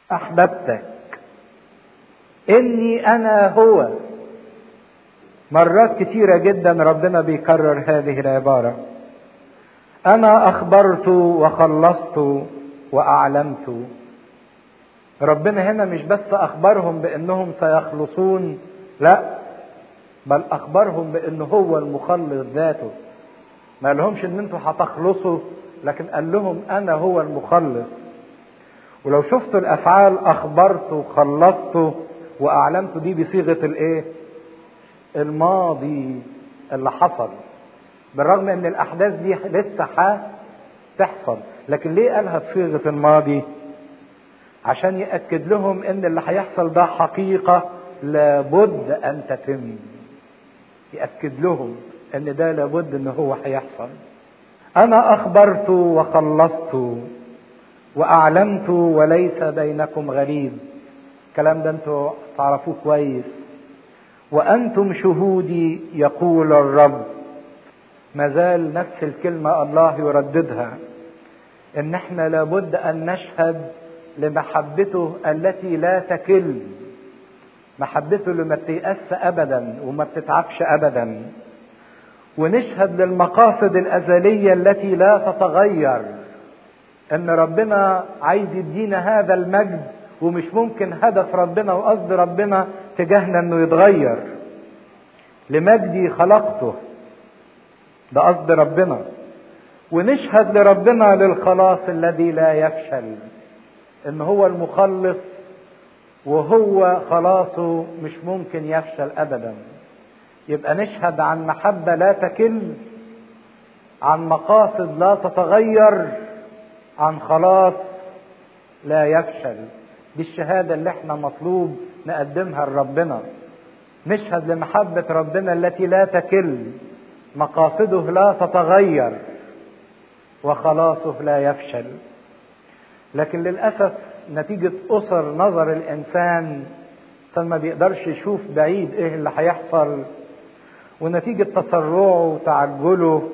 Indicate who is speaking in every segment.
Speaker 1: احببتك اني انا هو مرات كتيرة جدا ربنا بيكرر هذه العبارة انا اخبرت وخلصت واعلمت ربنا هنا مش بس اخبرهم بانهم سيخلصون لا بل اخبرهم بانه هو المخلص ذاته ما قالهمش ان انتوا هتخلصوا لكن قال لهم انا هو المخلص ولو شفتوا الافعال اخبرت وخلصت واعلمت دي بصيغه الايه الماضي اللي حصل بالرغم ان الاحداث دي لسه هتحصل لكن ليه قالها بصيغه الماضي عشان ياكد لهم ان اللي هيحصل ده حقيقه لابد ان تتم ياكد لهم ان ده لابد ان هو هيحصل انا اخبرت وخلصت واعلمت وليس بينكم غريب الكلام ده انتوا تعرفوه كويس وانتم شهودي يقول الرب ما زال نفس الكلمه الله يرددها ان احنا لابد ان نشهد لمحبته التي لا تكل محبته اللي ما بتيأس ابدا وما بتتعبش ابدا ونشهد للمقاصد الازليه التي لا تتغير ان ربنا عايز يدينا هذا المجد ومش ممكن هدف ربنا وقصد ربنا تجاهنا انه يتغير لمجدي خلقته ده قصد ربنا ونشهد لربنا للخلاص الذي لا يفشل ان هو المخلص وهو خلاصه مش ممكن يفشل ابدا يبقى نشهد عن محبه لا تكل عن مقاصد لا تتغير عن خلاص لا يفشل دي الشهاده اللي احنا مطلوب نقدمها لربنا نشهد لمحبه ربنا التي لا تكل مقاصده لا تتغير وخلاصه لا يفشل لكن للاسف نتيجه قصر نظر الانسان ما بيقدرش يشوف بعيد ايه اللي هيحصل ونتيجه تسرعه وتعجله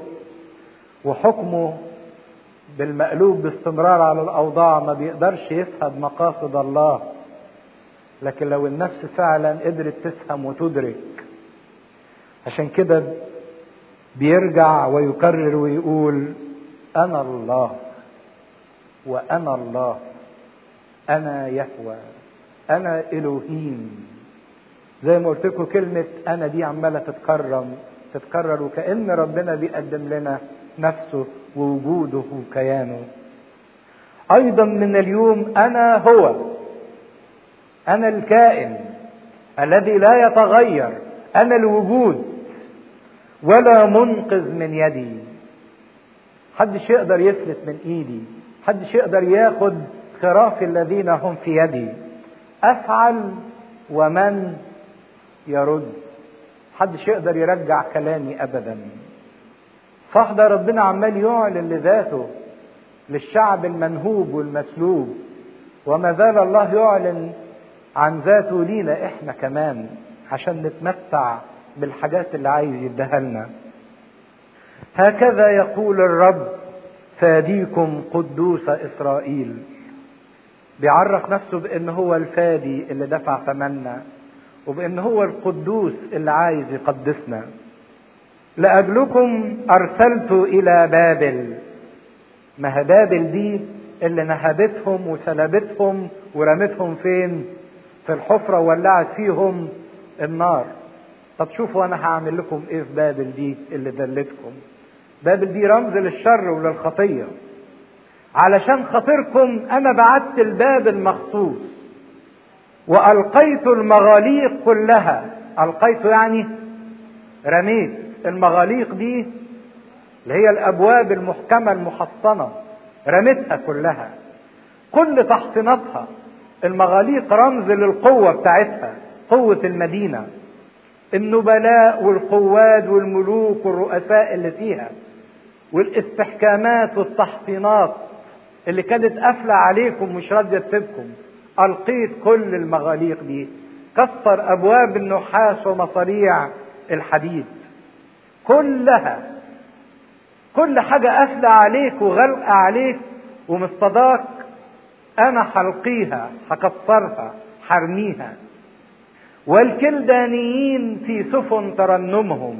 Speaker 1: وحكمه بالمقلوب باستمرار على الاوضاع ما بيقدرش يفهم مقاصد الله لكن لو النفس فعلا قدرت تفهم وتدرك عشان كده بيرجع ويكرر ويقول انا الله وانا الله انا يهوى انا الوهيم زي ما قلت لكم كلمه انا دي عماله تتكرم تتكرر وكان ربنا بيقدم لنا نفسه ووجوده وكيانه ايضا من اليوم انا هو انا الكائن الذي لا يتغير انا الوجود ولا منقذ من يدي حدش يقدر يفلت من ايدي حدش يقدر ياخد خراف الذين هم في يدي افعل ومن يرد حدش يقدر يرجع كلامي ابدا صح ده ربنا عمال يعلن لذاته للشعب المنهوب والمسلوب وما زال الله يعلن عن ذاته لينا احنا كمان عشان نتمتع بالحاجات اللي عايز يديها لنا هكذا يقول الرب فاديكم قدوس اسرائيل بيعرف نفسه بان هو الفادي اللي دفع ثمننا وبان هو القدوس اللي عايز يقدسنا لاجلكم ارسلت الى بابل ما هي بابل دي اللي نهبتهم وسلبتهم ورمتهم فين في الحفره وولعت فيهم النار طب شوفوا انا هعمل لكم ايه في بابل دي اللي دلتكم بابل دي رمز للشر وللخطيه علشان خاطركم انا بعت البابل مخصوص والقيت المغاليق كلها القيت يعني رميت المغاليق دي اللي هي الابواب المحكمه المحصنه رميتها كلها كل تحصيناتها المغاليق رمز للقوه بتاعتها قوه المدينه النبلاء والقواد والملوك والرؤساء اللي فيها والاستحكامات والتحصينات اللي كانت قافله عليكم مش راضيه تسيبكم القيت كل المغاليق دي كسر ابواب النحاس ومصاريع الحديد كلها كل حاجه قافله عليك وغلقه عليك ومصطداك انا حلقيها هكسرها حرميها والكلدانيين في سفن ترنمهم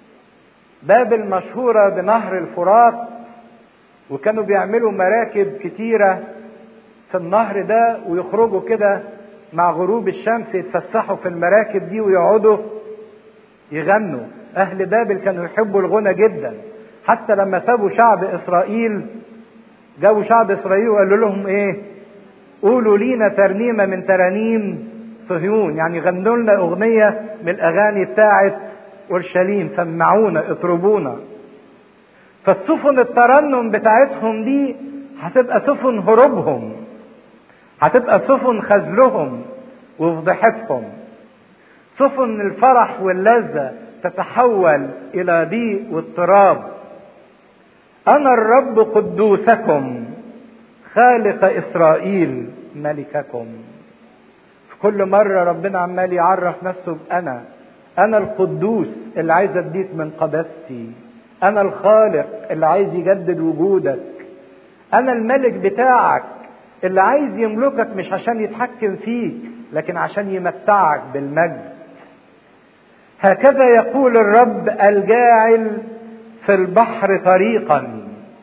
Speaker 1: بابل مشهورة بنهر الفرات وكانوا بيعملوا مراكب كتيرة في النهر ده ويخرجوا كده مع غروب الشمس يتفسحوا في المراكب دي ويقعدوا يغنوا أهل بابل كانوا يحبوا الغنى جدا حتى لما سابوا شعب إسرائيل جابوا شعب إسرائيل وقالوا لهم إيه قولوا لينا ترنيمة من ترانيم صهيون يعني غنوا لنا أغنية من الأغاني بتاعت أورشليم سمعونا اطربونا فالسفن الترنم بتاعتهم دي هتبقى سفن هروبهم هتبقى سفن خذلهم وفضحتهم سفن الفرح واللذة تتحول إلى ضيق واضطراب أنا الرب قدوسكم خالق إسرائيل ملككم في كل مرة ربنا عمال يعرف نفسه بأنا أنا القدوس اللي عايز أديك من قداستي أنا الخالق اللي عايز يجدد وجودك أنا الملك بتاعك اللي عايز يملكك مش عشان يتحكم فيك لكن عشان يمتعك بالمجد هكذا يقول الرب الجاعل في البحر طريقا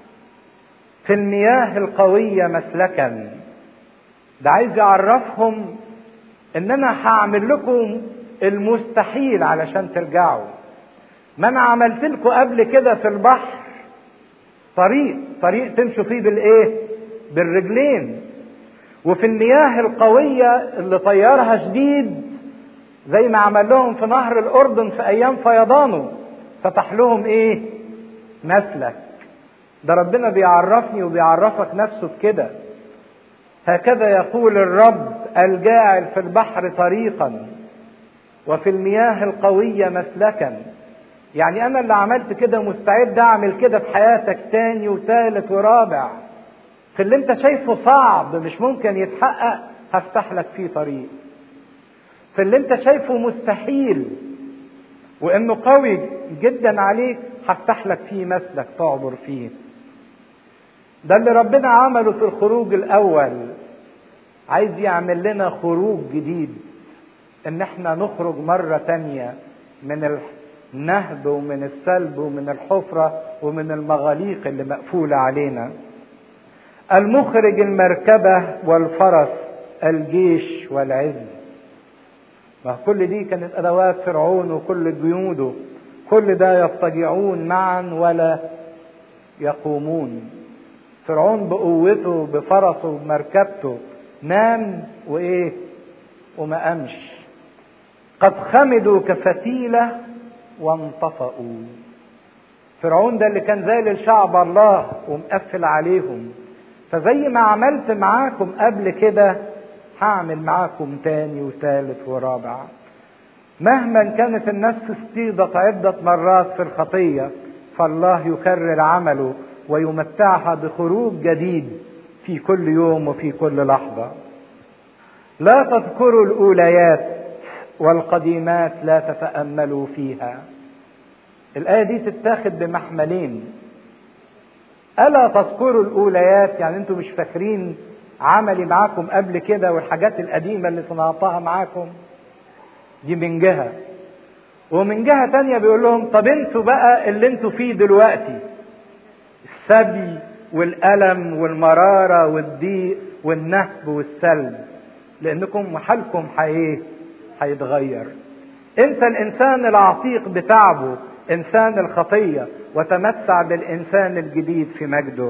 Speaker 1: في المياه القوية مسلكا ده عايز يعرفهم ان انا هعمل لكم المستحيل علشان ترجعوا ما انا عملت لكم قبل كده في البحر طريق طريق تمشوا فيه بالايه بالرجلين وفي المياه القوية اللي طيرها شديد زي ما عمل لهم في نهر الأردن في أيام فيضانه فتح لهم إيه؟ مسلك ده ربنا بيعرفني وبيعرفك نفسه بكده هكذا يقول الرب الجاعل في البحر طريقا وفي المياه القوية مسلكا يعني أنا اللي عملت كده مستعد أعمل كده في حياتك تاني وثالث ورابع في اللي أنت شايفه صعب مش ممكن يتحقق هفتح لك فيه طريق في اللي أنت شايفه مستحيل وإنه قوي جدا عليك هفتح لك فيه مسلك تعبر فيه ده اللي ربنا عمله في الخروج الأول عايز يعمل لنا خروج جديد ان احنا نخرج مرة تانية من النهب ومن السلب ومن الحفرة ومن المغاليق اللي مقفولة علينا المخرج المركبة والفرس الجيش والعز ما كل دي كانت ادوات فرعون وكل جنوده كل ده يضطجعون معا ولا يقومون فرعون بقوته بفرسه بمركبته نام وايه وما قامش قد خمدوا كفتيلة وانطفأوا فرعون ده اللي كان ذالل شعب الله ومقفل عليهم فزي ما عملت معاكم قبل كده هعمل معاكم تاني وثالث ورابع مهما كانت النفس استيضت عدة مرات في الخطية فالله يكرر عمله ويمتعها بخروج جديد في كل يوم وفي كل لحظة لا تذكروا الأوليات والقديمات لا تتأملوا فيها الآية دي تتاخد بمحملين ألا تذكروا الأوليات يعني أنتم مش فاكرين عملي معاكم قبل كده والحاجات القديمة اللي صنعتها معاكم دي من جهة ومن جهة تانية بيقول لهم طب انسوا بقى اللي انتوا فيه دلوقتي السبي والألم والمرارة والضيق والنهب والسلب لأنكم حالكم حقيقي هيتغير انت الانسان العتيق بتعبه انسان الخطيه وتمتع بالانسان الجديد في مجده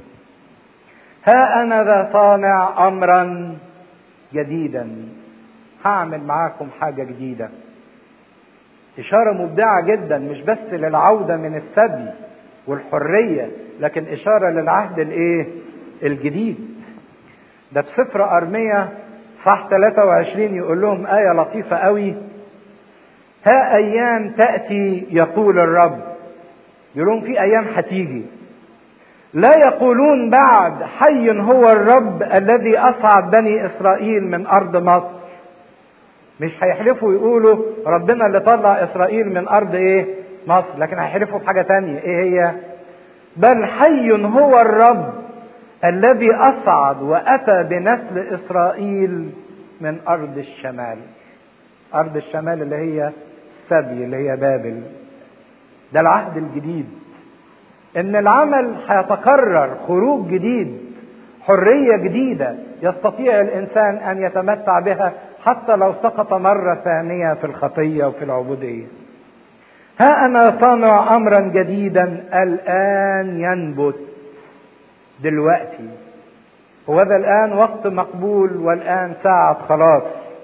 Speaker 1: ها انا ذا صانع امرا جديدا هعمل معاكم حاجه جديده اشاره مبدعه جدا مش بس للعوده من السبي والحريه لكن اشاره للعهد الايه الجديد ده في سفر ارميه صح 23 يقول لهم آية لطيفة قوي ها أيام تأتي يقول الرب يقول لهم في أيام هتيجي لا يقولون بعد حي هو الرب الذي أصعد بني إسرائيل من أرض مصر مش هيحلفوا يقولوا ربنا اللي طلع إسرائيل من أرض إيه مصر لكن هيحلفوا بحاجة تانية إيه هي بل حي هو الرب الذي اصعد واتى بنسل اسرائيل من ارض الشمال ارض الشمال اللي هي السبي اللي هي بابل ده العهد الجديد ان العمل هيتكرر خروج جديد حريه جديده يستطيع الانسان ان يتمتع بها حتى لو سقط مره ثانيه في الخطيه وفي العبوديه ها انا صانع امرا جديدا الان ينبت دلوقتي هو ذا الان وقت مقبول والان ساعه خلاص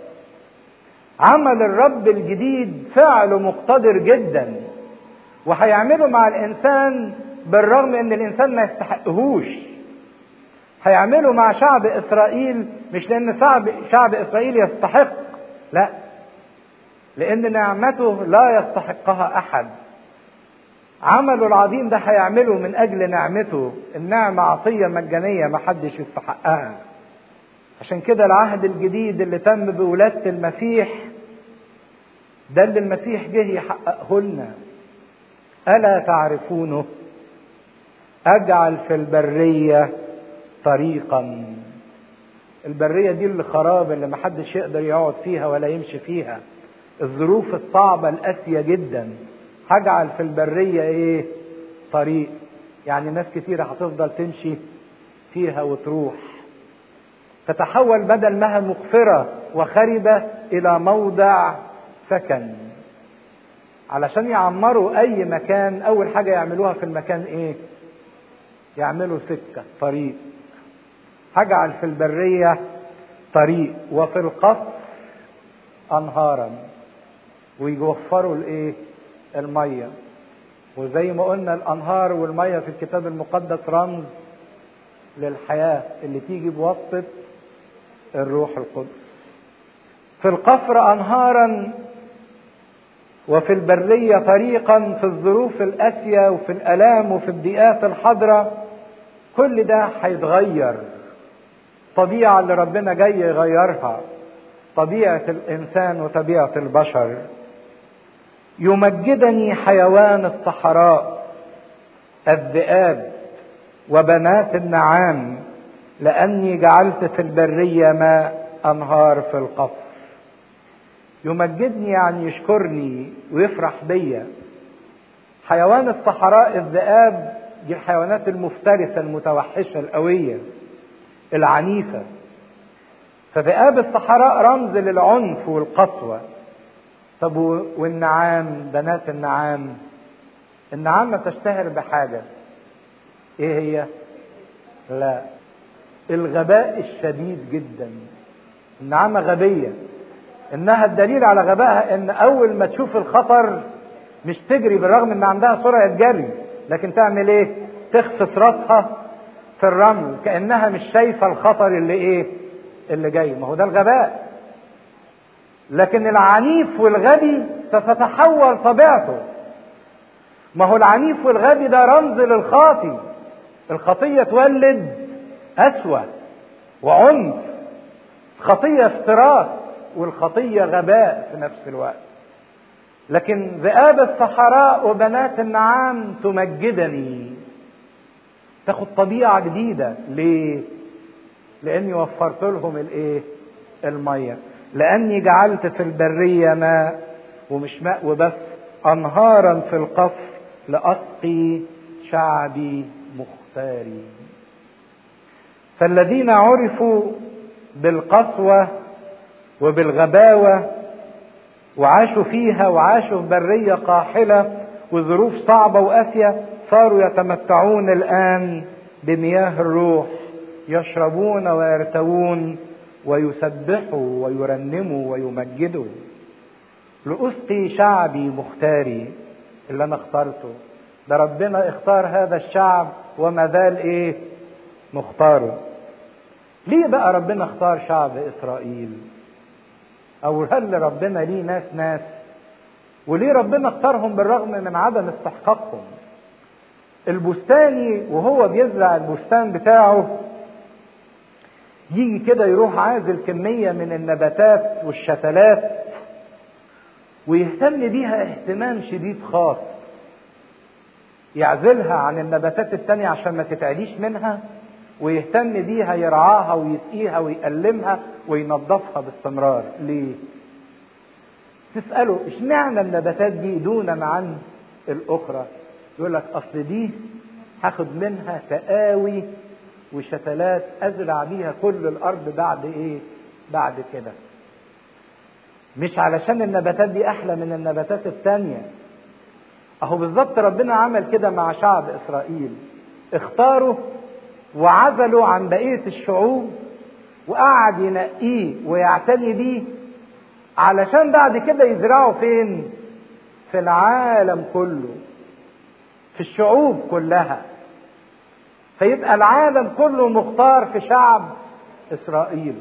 Speaker 1: عمل الرب الجديد فعله مقتدر جدا وهيعمله مع الانسان بالرغم ان الانسان ما يستحقهوش هيعمله مع شعب اسرائيل مش لان شعب شعب اسرائيل يستحق لا لان نعمته لا يستحقها احد عمله العظيم ده هيعمله من اجل نعمته النعمه عطيه مجانيه ما حدش يستحقها عشان كده العهد الجديد اللي تم بولادة المسيح ده اللي المسيح جه يحققه لنا ألا تعرفونه أجعل في البرية طريقا البرية دي اللي خراب اللي محدش يقدر يقعد فيها ولا يمشي فيها الظروف الصعبة القاسية جدا هجعل في البرية ايه طريق يعني ناس كتيرة هتفضل تمشي فيها وتروح تتحول بدل ما مغفرة وخربة إلى موضع سكن علشان يعمروا أي مكان أول حاجة يعملوها في المكان إيه؟ يعملوا سكة طريق هجعل في البرية طريق وفي القصر أنهارا ويوفروا الإيه؟ المية وزي ما قلنا الأنهار والمية في الكتاب المقدس رمز للحياة اللي تيجي بواسطة الروح القدس في القفر أنهارا وفي البرية طريقا في الظروف القاسية وفي الآلام وفي الضيقات الحاضرة كل ده هيتغير طبيعة اللي ربنا جاي يغيرها طبيعة الإنسان وطبيعة البشر يمجدني حيوان الصحراء الذئاب وبنات النعام لأني جعلت في البرية ماء أنهار في القفر يمجدني يعني يشكرني ويفرح بيا حيوان الصحراء الذئاب دي الحيوانات المفترسة المتوحشة القوية العنيفة فذئاب الصحراء رمز للعنف والقسوة طب والنعام بنات النعام النعامة تشتهر بحاجة ايه هي لا الغباء الشديد جدا النعامة غبية انها الدليل على غبائها ان اول ما تشوف الخطر مش تجري بالرغم ان عندها سرعة جري لكن تعمل ايه تخفص راسها في الرمل كانها مش شايفة الخطر اللي ايه اللي جاي ما هو ده الغباء لكن العنيف والغبي ستتحول طبيعته ما هو العنيف والغبي ده رمز للخاطي الخطية تولد أسوأ وعنف خطية افتراس والخطية غباء في نفس الوقت لكن ذئاب الصحراء وبنات النعام تمجدني تاخد طبيعة جديدة ليه؟ لأني وفرت لهم الإيه؟ المية لأني جعلت في البرية ماء ومش ماء وبس أنهارا في القفر لأسقي شعبي مختاري فالذين عرفوا بالقسوة وبالغباوة وعاشوا فيها وعاشوا في برية قاحلة وظروف صعبة وقاسية صاروا يتمتعون الآن بمياه الروح يشربون ويرتوون ويسبحوا ويرنموا ويمجدوا لأسقي شعبي مختاري اللي أنا اخترته ده ربنا اختار هذا الشعب وما زال ايه مختاره ليه بقى ربنا اختار شعب اسرائيل او هل ربنا ليه ناس ناس وليه ربنا اختارهم بالرغم من عدم استحقاقهم البستاني وهو بيزرع البستان بتاعه يجي كده يروح عازل كمية من النباتات والشتلات ويهتم بيها اهتمام شديد خاص يعزلها عن النباتات التانية عشان ما تتعديش منها ويهتم بيها يرعاها ويسقيها ويألمها وينظفها باستمرار ليه تسأله اشمعنى النباتات دي دونا عن الأخرى يقول لك أصل دي هاخد منها تقاوي وشتلات أزرع بيها كل الأرض بعد إيه بعد كده مش علشان النباتات دي أحلى من النباتات التانية أهو بالظبط ربنا عمل كده مع شعب إسرائيل اختاروا وعزلوا عن بقية الشعوب وقعد ينقيه ويعتني بيه علشان بعد كده يزرعوا فين في العالم كله في الشعوب كلها فيبقى العالم كله مختار في شعب اسرائيل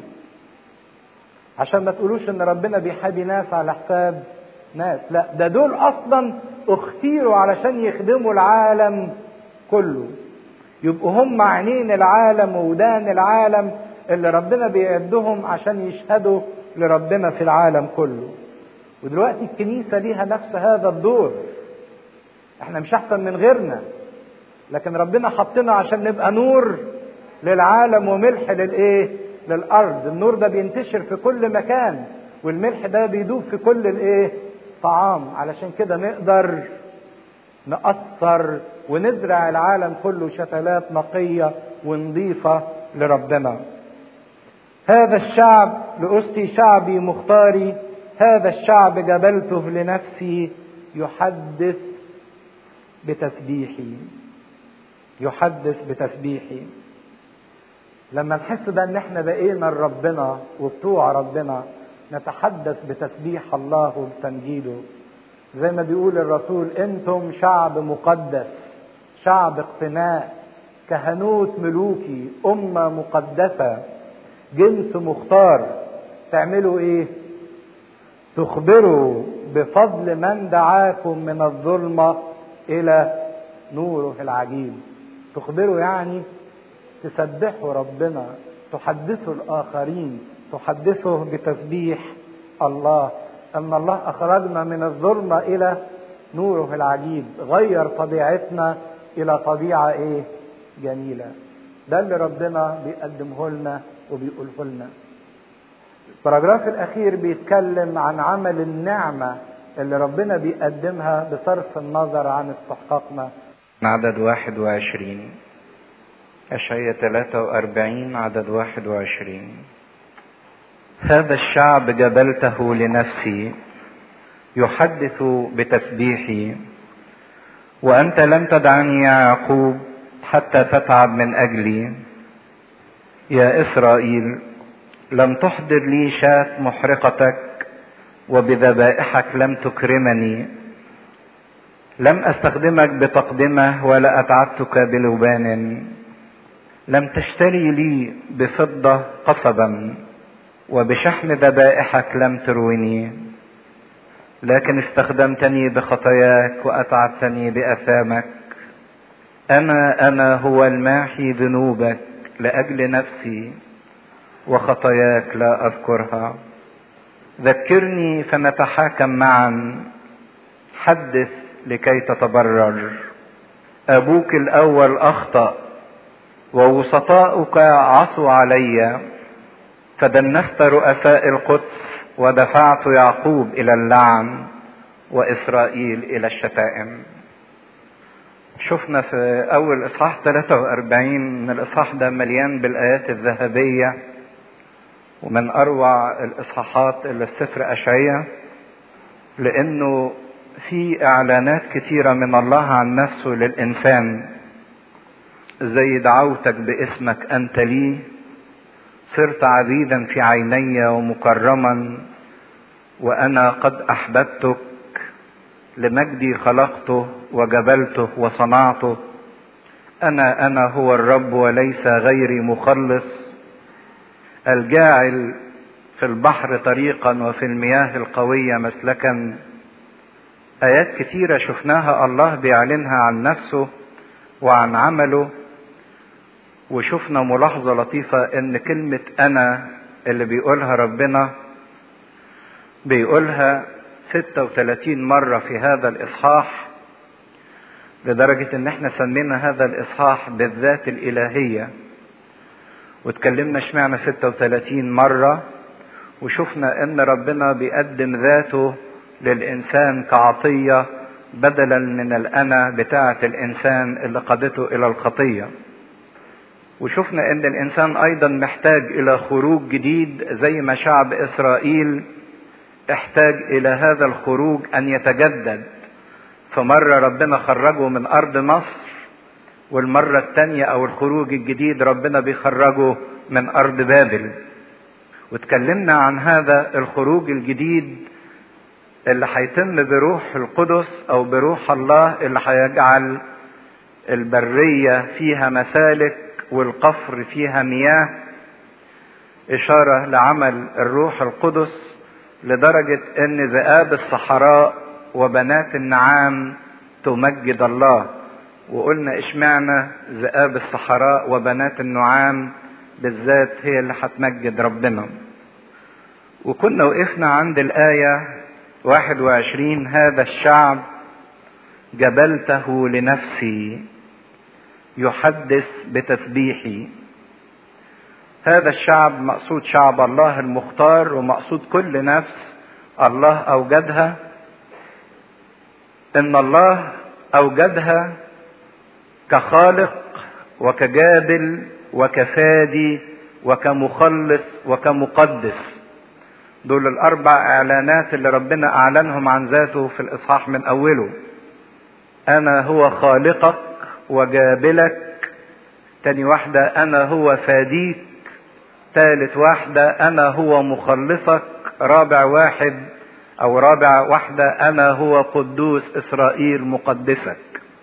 Speaker 1: عشان ما تقولوش ان ربنا بيحابي ناس على حساب ناس لا ده دول اصلا اختيروا علشان يخدموا العالم كله يبقوا هم عينين العالم وودان العالم اللي ربنا بيعدهم عشان يشهدوا لربنا في العالم كله ودلوقتي الكنيسة ليها نفس هذا الدور احنا مش احسن من غيرنا لكن ربنا حطنا عشان نبقى نور للعالم وملح للايه للارض النور ده بينتشر في كل مكان والملح ده بيدوب في كل الايه طعام علشان كده نقدر نأثر ونزرع العالم كله شتلات نقية ونظيفة لربنا هذا الشعب لأسقي شعبي مختاري هذا الشعب جبلته لنفسي يحدث بتسبيحي يحدث بتسبيحي لما نحس ده ان احنا بقينا لربنا وبتوع ربنا نتحدث بتسبيح الله وبتمجيده زي ما بيقول الرسول انتم شعب مقدس شعب اقتناء كهنوت ملوكي امه مقدسه جنس مختار تعملوا ايه تخبروا بفضل من دعاكم من الظلمه الى نوره العجيب تخبروا يعني تسبحوا ربنا تحدثوا الاخرين تحدثوا بتسبيح الله ان الله اخرجنا من الظلمه الى نوره العجيب غير طبيعتنا الى طبيعه ايه جميله ده اللي ربنا بيقدمه لنا وبيقوله لنا البراجراف الاخير بيتكلم عن عمل النعمه اللي ربنا بيقدمها بصرف النظر عن استحقاقنا
Speaker 2: عدد واحد وعشرين أشعية 43 عدد 21 هذا الشعب جبلته لنفسي يحدث بتسبيحي وأنت لم تدعني يا يعقوب حتى تتعب من أجلي يا إسرائيل لم تحضر لي شاة محرقتك وبذبائحك لم تكرمني لم استخدمك بتقدمه ولا اتعبتك بلبان لم تشتري لي بفضه قصبا وبشحم ذبائحك لم تروني لكن استخدمتني بخطاياك واتعبتني باثامك انا انا هو الماحي ذنوبك لاجل نفسي وخطاياك لا اذكرها ذكرني فنتحاكم معا حدث لكي تتبرر ابوك الاول اخطا ووسطاؤك عصوا علي فدنست رؤساء القدس ودفعت يعقوب الى اللعن واسرائيل الى الشتائم شفنا في اول اصحاح 43 من الاصحاح ده مليان بالايات الذهبيه ومن اروع الاصحاحات اللي في سفر اشعياء لانه في اعلانات كتيره من الله عن نفسه للانسان زي دعوتك باسمك انت لي صرت عبيدا في عيني ومكرما وانا قد احببتك لمجدي خلقته وجبلته وصنعته انا انا هو الرب وليس غيري مخلص الجاعل في البحر طريقا وفي المياه القويه مسلكا ايات كتيره شفناها الله بيعلنها عن نفسه وعن عمله وشفنا ملاحظه لطيفه ان كلمه انا اللي بيقولها ربنا بيقولها 36 مرة في هذا الإصحاح لدرجة إن إحنا سمينا هذا الإصحاح بالذات الإلهية واتكلمنا اشمعنى 36 مرة وشفنا ان ربنا بيقدم ذاته للانسان كعطية بدلا من الانا بتاعة الانسان اللي قادته الى الخطية وشفنا ان الانسان ايضا محتاج الى خروج جديد زي ما شعب اسرائيل احتاج الى هذا الخروج ان يتجدد فمرة ربنا خرجه من ارض مصر والمرة التانية او الخروج الجديد ربنا بيخرجه من ارض بابل واتكلمنا عن هذا الخروج الجديد اللي هيتم بروح القدس او بروح الله اللي هيجعل البرية فيها مسالك والقفر فيها مياه اشارة لعمل الروح القدس لدرجة ان ذئاب الصحراء وبنات النعام تمجد الله وقلنا اشمعنى ذئاب الصحراء وبنات النعام بالذات هي اللي هتمجد ربنا وكنا وقفنا عند الآية 21 هذا الشعب جبلته لنفسي يحدث بتسبيحي هذا الشعب مقصود شعب الله المختار ومقصود كل نفس الله اوجدها ان الله اوجدها كخالق وكجابل وكفادي وكمخلص وكمقدس دول الاربع اعلانات اللي ربنا اعلنهم عن ذاته في الاصحاح من اوله انا هو خالقك وجابلك تاني واحدة انا هو فاديك ثالث واحدة انا هو مخلصك رابع واحد او رابع واحدة انا هو قدوس اسرائيل مقدسك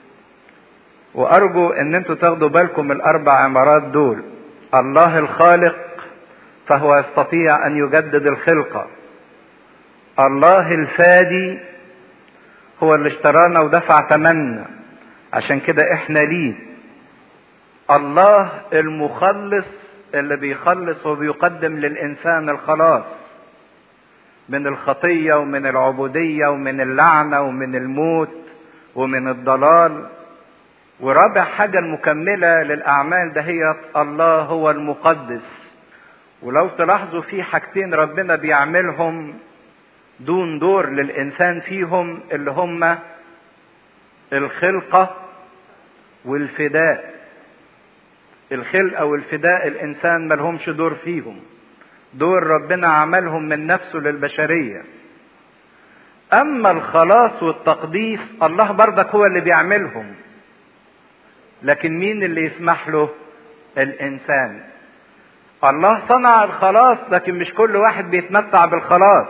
Speaker 2: وارجو ان انتوا تاخدوا بالكم من الاربع عمارات دول الله الخالق فهو يستطيع ان يجدد الخلقة الله الفادي هو اللي اشترانا ودفع ثمننا عشان كده احنا ليه الله المخلص اللي بيخلص وبيقدم للانسان الخلاص من الخطيه ومن العبوديه ومن اللعنه ومن الموت ومن الضلال ورابع حاجه المكمله للاعمال دهيت الله هو المقدس ولو تلاحظوا في حاجتين ربنا بيعملهم دون دور للانسان فيهم اللي هم الخلقه والفداء الخلقه والفداء الانسان ملهمش دور فيهم دور ربنا عملهم من نفسه للبشريه اما الخلاص والتقديس الله برضك هو اللي بيعملهم لكن مين اللي يسمح له الانسان الله صنع الخلاص لكن مش كل واحد بيتمتع بالخلاص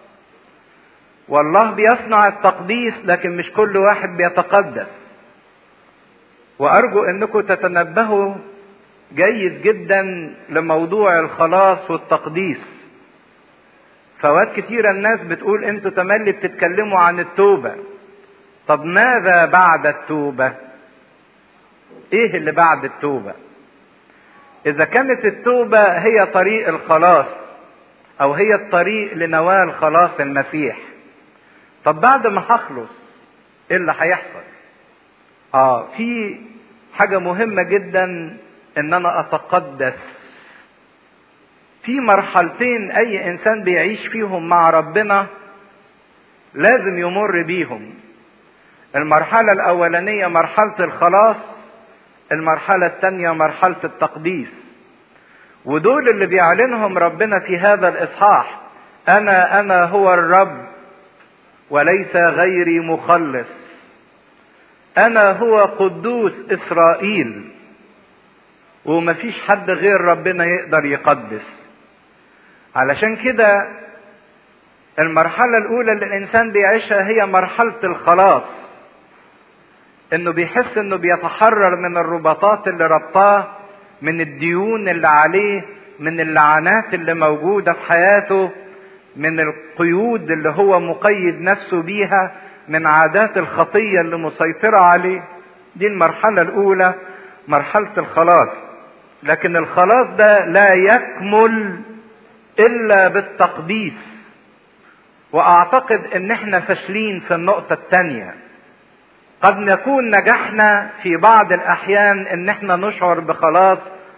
Speaker 2: والله بيصنع التقديس لكن مش كل واحد بيتقدس وارجو انكم تتنبهوا جيد جدا لموضوع الخلاص والتقديس فوات كتيرة الناس بتقول انتوا تملي بتتكلموا عن التوبة طب ماذا بعد التوبة ايه اللي بعد التوبة اذا كانت التوبة هي طريق الخلاص او هي الطريق لنوال خلاص المسيح طب بعد ما هخلص ايه اللي هيحصل اه في حاجة مهمة جدا ان انا اتقدس في مرحلتين اي انسان بيعيش فيهم مع ربنا لازم يمر بيهم المرحلة الاولانية مرحلة الخلاص المرحلة الثانية مرحلة التقديس ودول اللي بيعلنهم ربنا في هذا الاصحاح انا انا هو الرب وليس غيري مخلص انا هو قدوس اسرائيل ومفيش حد غير ربنا يقدر يقدس علشان كده المرحلة الأولى اللي الإنسان بيعيشها هي مرحلة الخلاص إنه بيحس إنه بيتحرر من الرباطات اللي ربطاه من الديون اللي عليه من اللعنات اللي موجودة في حياته من القيود اللي هو مقيد نفسه بيها من عادات الخطية اللي مسيطرة عليه دي المرحلة الأولى مرحلة الخلاص لكن الخلاص ده لا يكمل إلا بالتقديس وأعتقد إن إحنا فاشلين في النقطة الثانية قد نكون نجحنا في بعض الأحيان إن إحنا نشعر بخلاص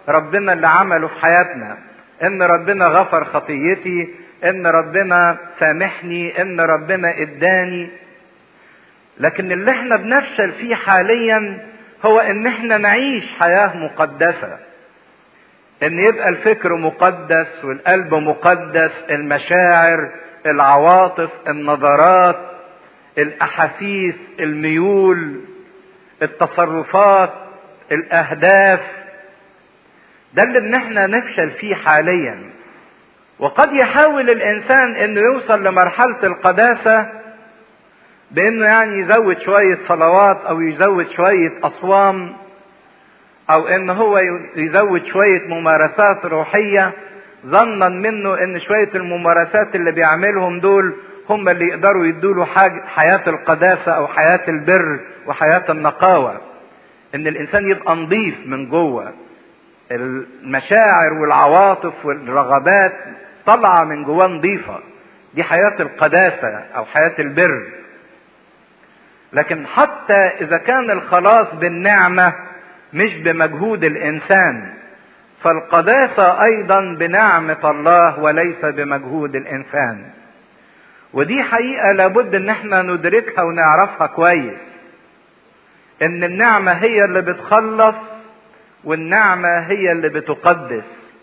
Speaker 2: ربنا اللي عمله في حياتنا ان ربنا غفر خطيتي ان ربنا سامحني ان ربنا اداني لكن اللي احنا بنفشل فيه حاليا هو ان احنا نعيش حياة مقدسة ان يبقى الفكر مقدس والقلب مقدس المشاعر العواطف النظرات الاحاسيس الميول التصرفات الاهداف ده اللي ان احنا نفشل فيه حاليا وقد يحاول الانسان انه يوصل لمرحلة القداسة بانه يعني يزود شوية صلوات او يزود شوية اصوام او ان هو يزود شوية ممارسات روحية ظنا منه ان شوية الممارسات اللي بيعملهم دول هم اللي يقدروا يدوله حياة القداسة او حياة البر وحياة النقاوة ان الانسان يبقى نظيف من جوه المشاعر والعواطف والرغبات طالعة من جواه نظيفة دي حياة القداسة او حياة البر لكن حتى اذا كان الخلاص بالنعمة مش بمجهود الانسان فالقداسة ايضا بنعمة الله وليس بمجهود الانسان ودي حقيقة لابد ان احنا ندركها ونعرفها كويس ان النعمة هي اللي بتخلص والنعمة هي اللي بتقدس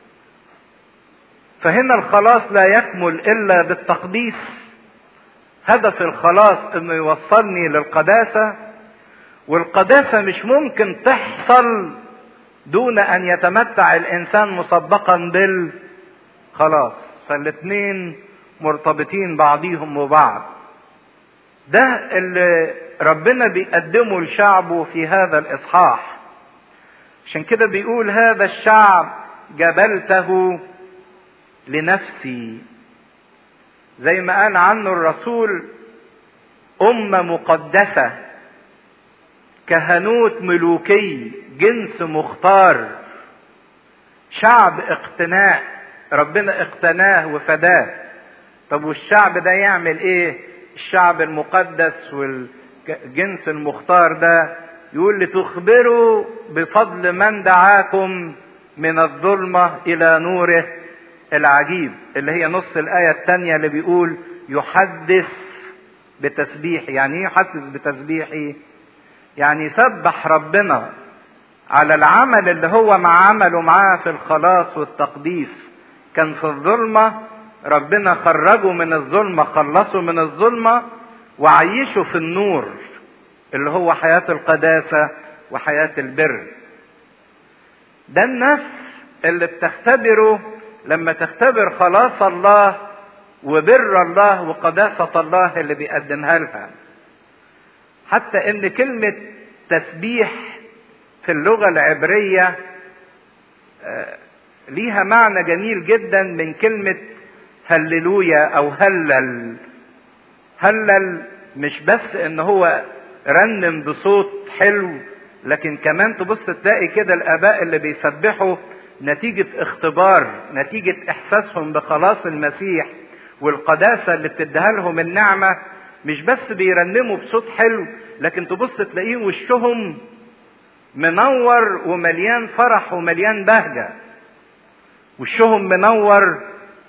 Speaker 2: فهنا الخلاص لا يكمل الا بالتقديس هدف الخلاص انه يوصلني للقداسة والقداسة مش ممكن تحصل دون ان يتمتع الانسان مسبقا بالخلاص فالاتنين مرتبطين بعضيهم وبعض ده اللي ربنا بيقدمه لشعبه في هذا الاصحاح عشان كده بيقول هذا الشعب جبلته لنفسي زي ما قال عنه الرسول أمة مقدسة كهنوت ملوكي جنس مختار شعب اقتناء ربنا اقتناه وفداه طب والشعب ده يعمل ايه الشعب المقدس والجنس المختار ده يقول لتخبروا بفضل من دعاكم من الظلمة إلى نوره العجيب اللي هي نص الآية الثانية اللي بيقول يحدث بتسبيح يعني ايه يحدث بتسبيحه يعني يسبح ربنا على العمل اللي هو مع عمله معاه في الخلاص والتقديس كان في الظلمة ربنا خرجه من الظلمة خلصه من الظلمة وعيشه في النور اللي هو حياة القداسة وحياة البر ده النفس اللي بتختبره لما تختبر خلاص الله وبر الله وقداسة الله اللي بيقدمها لها حتى ان كلمة تسبيح في اللغة العبرية ليها معنى جميل جدا من كلمة هللويا او هلل هلل مش بس ان هو رنم بصوت حلو لكن كمان تبص تلاقي كده الاباء اللي بيسبحوا نتيجة اختبار نتيجة احساسهم بخلاص المسيح والقداسة اللي بتديها لهم النعمة مش بس بيرنموا بصوت حلو لكن تبص تلاقيه وشهم منور ومليان فرح ومليان بهجة وشهم منور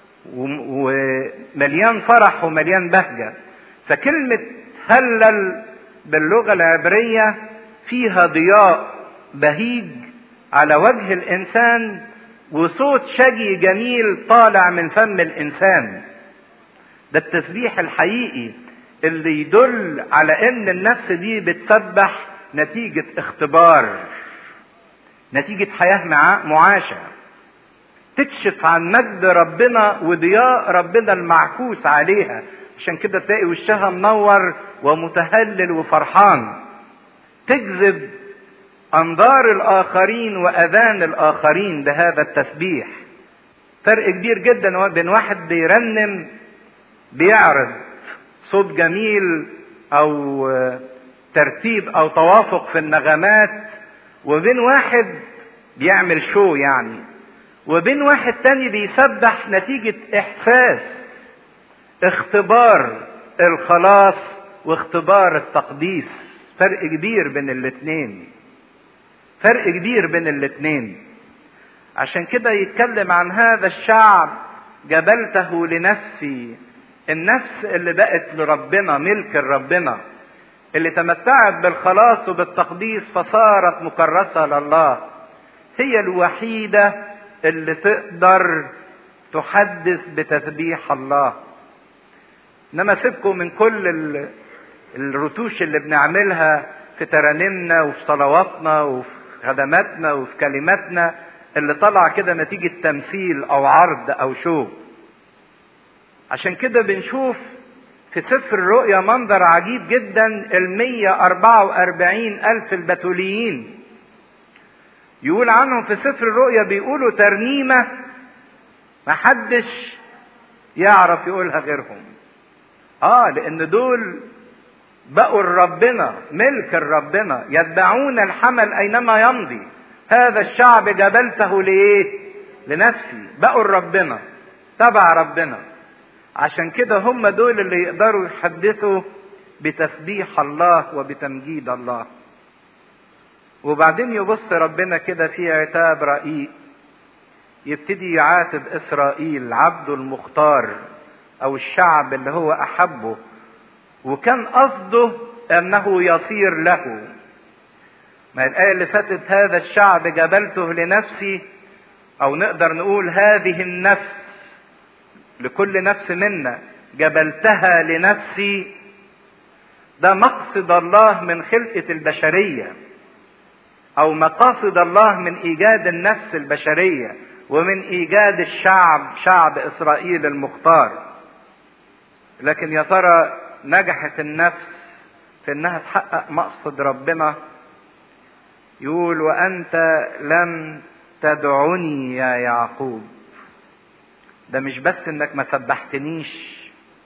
Speaker 2: ومليان فرح ومليان بهجة فكلمة هلل باللغة العبرية فيها ضياء بهيج على وجه الإنسان وصوت شجي جميل طالع من فم الإنسان ده التسبيح الحقيقي اللي يدل على ان النفس دي بتسبح نتيجة اختبار نتيجة حياة معاشة تكشف عن مجد ربنا وضياء ربنا المعكوس عليها عشان كده تلاقي وشها منور ومتهلل وفرحان تجذب انظار الاخرين واذان الاخرين بهذا التسبيح فرق كبير جدا بين واحد بيرنم بيعرض صوت جميل او ترتيب او توافق في النغمات وبين واحد بيعمل شو يعني وبين واحد تاني بيسبح نتيجة احساس اختبار الخلاص واختبار التقديس فرق كبير بين الاتنين فرق كبير بين الاتنين عشان كده يتكلم عن هذا الشعب جبلته لنفسي النفس اللي بقت لربنا ملك لربنا اللي تمتعت بالخلاص وبالتقديس فصارت مكرسة لله هي الوحيدة اللي تقدر تحدث بتسبيح الله انما سيبكم من كل الرتوش اللي بنعملها في ترانيمنا وفي صلواتنا وفي خدماتنا وفي كلماتنا اللي طلع كده نتيجة تمثيل او عرض او شو عشان كده بنشوف في سفر الرؤيا منظر عجيب جدا المية أربعة وأربعين ألف البتوليين يقول عنهم في سفر الرؤيا بيقولوا ترنيمة محدش يعرف يقولها غيرهم اه لان دول بقوا ربنا ملك ربنا يتبعون الحمل اينما يمضي هذا الشعب جبلته لايه لنفسي بقوا ربنا تبع ربنا عشان كده هم دول اللي يقدروا يحدثوا بتسبيح الله وبتمجيد الله وبعدين يبص ربنا كده في عتاب رقيق يبتدي يعاتب اسرائيل عبده المختار او الشعب اللي هو احبه وكان قصده انه يصير له ما الايه اللي فاتت هذا الشعب جبلته لنفسي او نقدر نقول هذه النفس لكل نفس منا جبلتها لنفسي ده مقصد الله من خلقه البشريه او مقاصد الله من ايجاد النفس البشريه ومن ايجاد الشعب شعب اسرائيل المختار لكن يا ترى نجحت النفس في انها تحقق مقصد ربنا يقول وانت لم تدعني يا يعقوب ده مش بس انك ما سبحتنيش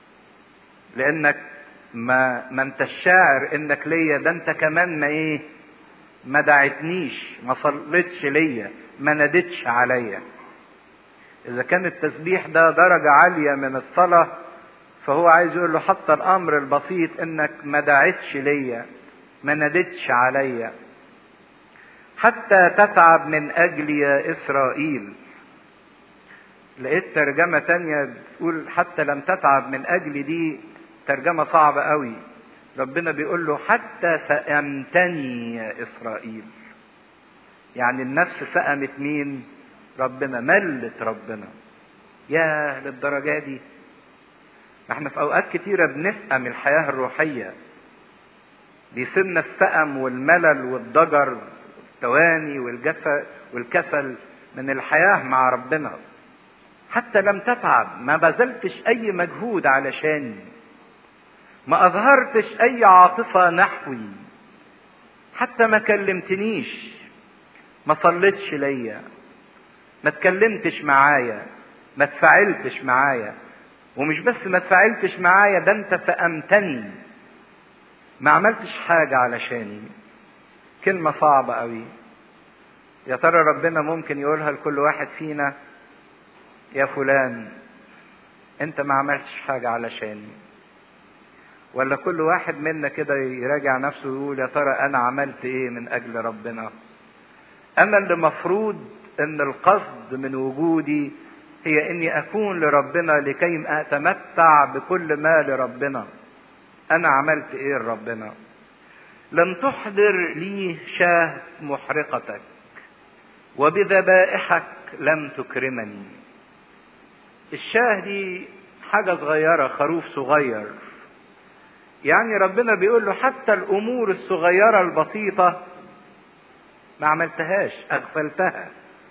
Speaker 2: لانك ما ما انت شاعر انك ليا ده انت كمان ما ايه ما دعتنيش ما صليتش ليا ما نادتش عليا اذا كان التسبيح ده درجة عالية من الصلاة فهو عايز يقول له حتى الامر البسيط انك ما دعتش ليا ما نادتش عليا حتى تتعب من اجلي يا اسرائيل لقيت ترجمة تانية بتقول حتى لم تتعب من اجلي دي ترجمة صعبة قوي ربنا بيقول له حتى سأمتني يا إسرائيل يعني النفس سأمت مين ربنا ملت ربنا يا للدرجة دي احنا في اوقات كتيرة بنسأم الحياة الروحية بيصيبنا السأم والملل والضجر والتواني والجسد والكسل من الحياة مع ربنا حتى لم تتعب ما بذلتش اي مجهود علشاني ما اظهرتش اي عاطفة نحوي حتى ما كلمتنيش ما صليتش ليا ما اتكلمتش معايا ما تفاعلتش معايا ومش بس ما تفاعلتش معايا ده انت سأمتني ما عملتش حاجة علشاني كلمة صعبة قوي يا ترى ربنا ممكن يقولها لكل واحد فينا يا فلان انت ما عملتش حاجة علشاني ولا كل واحد منا كده يراجع نفسه ويقول يا ترى انا عملت ايه من اجل ربنا انا اللي مفروض ان القصد من وجودي هي اني اكون لربنا لكي اتمتع بكل ما لربنا انا عملت ايه لربنا لم تحضر لي شاه محرقتك وبذبائحك لم تكرمني الشاه دي حاجة صغيرة خروف صغير يعني ربنا بيقول له حتى الامور الصغيرة البسيطة ما عملتهاش اغفلتها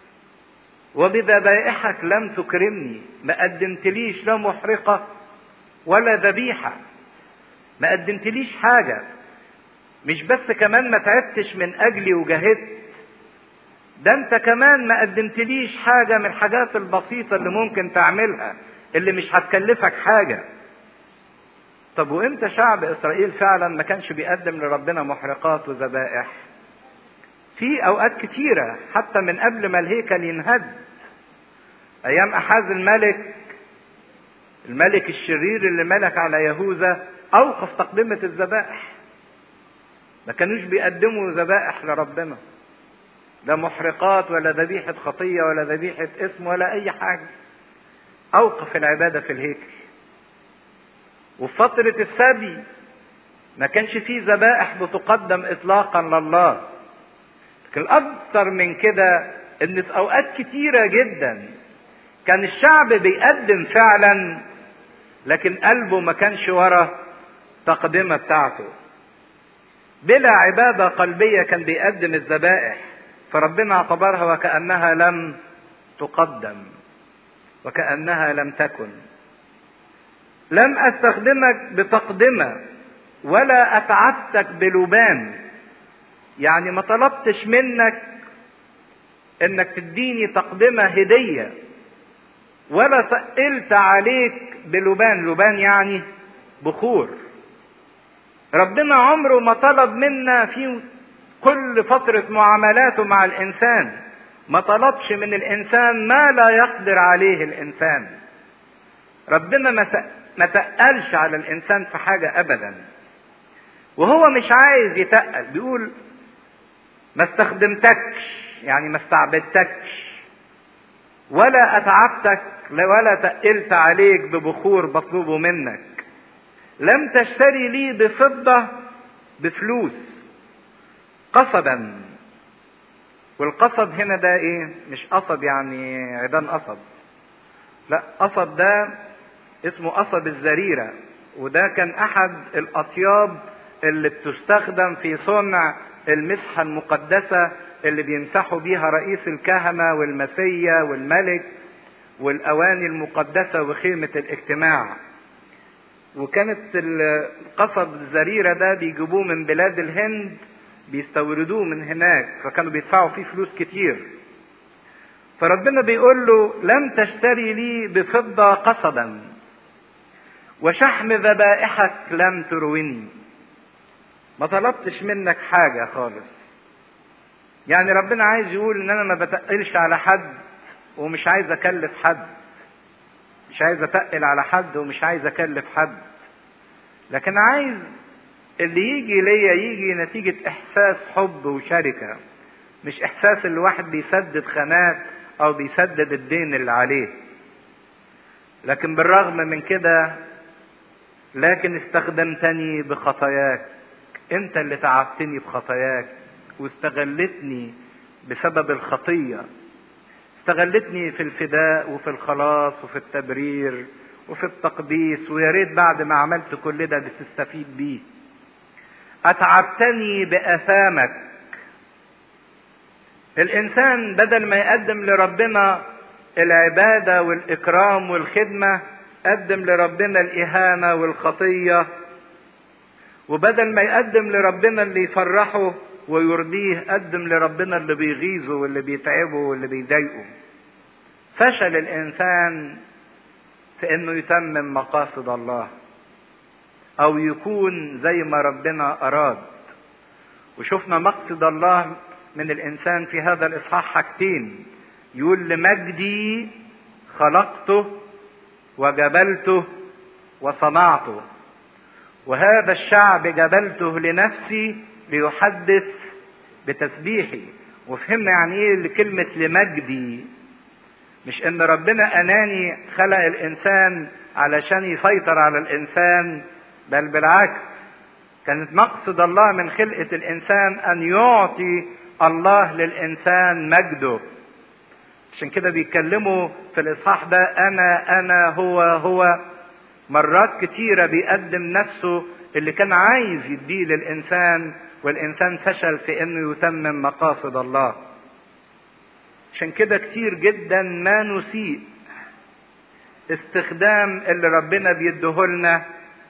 Speaker 2: وبذبائحك لم تكرمني ما قدمتليش لا محرقة ولا ذبيحة ما قدمتليش حاجة مش بس كمان ما تعبتش من اجلي وجاهدت ده انت كمان ما قدمتليش حاجة من الحاجات البسيطة اللي ممكن تعملها اللي مش هتكلفك حاجة طب وامتى شعب اسرائيل فعلا ما كانش بيقدم لربنا محرقات وذبائح في اوقات كتيرة حتى من قبل ما الهيكل ينهد ايام احاز الملك الملك الشرير اللي ملك على يهوذا اوقف تقدمة الذبائح ما كانوش بيقدموا ذبائح لربنا لا محرقات ولا ذبيحة خطية ولا ذبيحة اسم ولا أي حاجة أوقف العبادة في الهيكل وفي فترة السبي ما كانش فيه ذبائح بتقدم إطلاقا لله لكن الأكثر من كده إن في أوقات كتيرة جدا كان الشعب بيقدم فعلا لكن قلبه ما كانش ورا تقدمة بتاعته بلا عبادة قلبية كان بيقدم الذبائح فربنا اعتبرها وكأنها لم تقدم وكأنها لم تكن لم استخدمك بتقدمة ولا اتعبتك بلبان يعني ما طلبتش منك انك تديني تقدمة هدية ولا ثقلت عليك بلبان لبان يعني بخور ربنا عمره ما طلب منا في كل فترة معاملاته مع الإنسان ما طلبش من الإنسان ما لا يقدر عليه الإنسان ربنا ما تقلش على الإنسان في حاجة أبدا وهو مش عايز يتقل بيقول ما استخدمتكش يعني ما استعبدتكش ولا أتعبتك ولا تقلت عليك ببخور بطلبه منك لم تشتري لي بفضة بفلوس قصبا والقصب هنا ده ايه مش قصب يعني عيدان قصب لا قصب ده اسمه قصب الزريرة وده كان احد الاطياب اللي بتستخدم في صنع المسحة المقدسة اللي بيمسحوا بيها رئيس الكهنة والمسيا والملك والاواني المقدسة وخيمة الاجتماع وكانت القصب الزريرة ده بيجيبوه من بلاد الهند بيستوردوه من هناك فكانوا بيدفعوا فيه فلوس كتير فربنا بيقول له لم تشتري لي بفضة قصبا وشحم ذبائحك لم ترويني ما طلبتش منك حاجة خالص يعني ربنا عايز يقول ان انا ما بتقلش على حد ومش عايز اكلف حد مش عايز اتقل على حد ومش عايز اكلف حد لكن عايز اللي يجي ليا يجي نتيجة احساس حب وشركة مش احساس اللي واحد بيسدد خانات او بيسدد الدين اللي عليه لكن بالرغم من كده لكن استخدمتني بخطاياك انت اللي تعبتني بخطاياك واستغلتني بسبب الخطيه استغلتني في الفداء وفي الخلاص وفي التبرير وفي التقديس ويا ريت بعد ما عملت كل ده بتستفيد بيه اتعبتني باثامك الانسان بدل ما يقدم لربنا العباده والاكرام والخدمه قدم لربنا الاهانه والخطيه وبدل ما يقدم لربنا اللي يفرحه ويرضيه قدم لربنا اللي بيغيظه واللي بيتعبه واللي بيضايقه فشل الانسان في انه يتمم مقاصد الله او يكون زي ما ربنا اراد وشفنا مقصد الله من الانسان في هذا الاصحاح حاجتين يقول لمجدي خلقته وجبلته وصنعته وهذا الشعب جبلته لنفسي ليحدث بتسبيحي وفهمنا يعني ايه كلمة لمجدي مش ان ربنا اناني خلق الانسان علشان يسيطر على الانسان بل بالعكس كانت مقصد الله من خلقة الانسان ان يعطي الله للانسان مجده عشان كده بيتكلموا في الاصحاح ده انا انا هو هو مرات كتيرة بيقدم نفسه اللي كان عايز يديه للانسان والانسان فشل في انه يتمم مقاصد الله عشان كده كتير جدا ما نسيء استخدام اللي ربنا بيديهولنا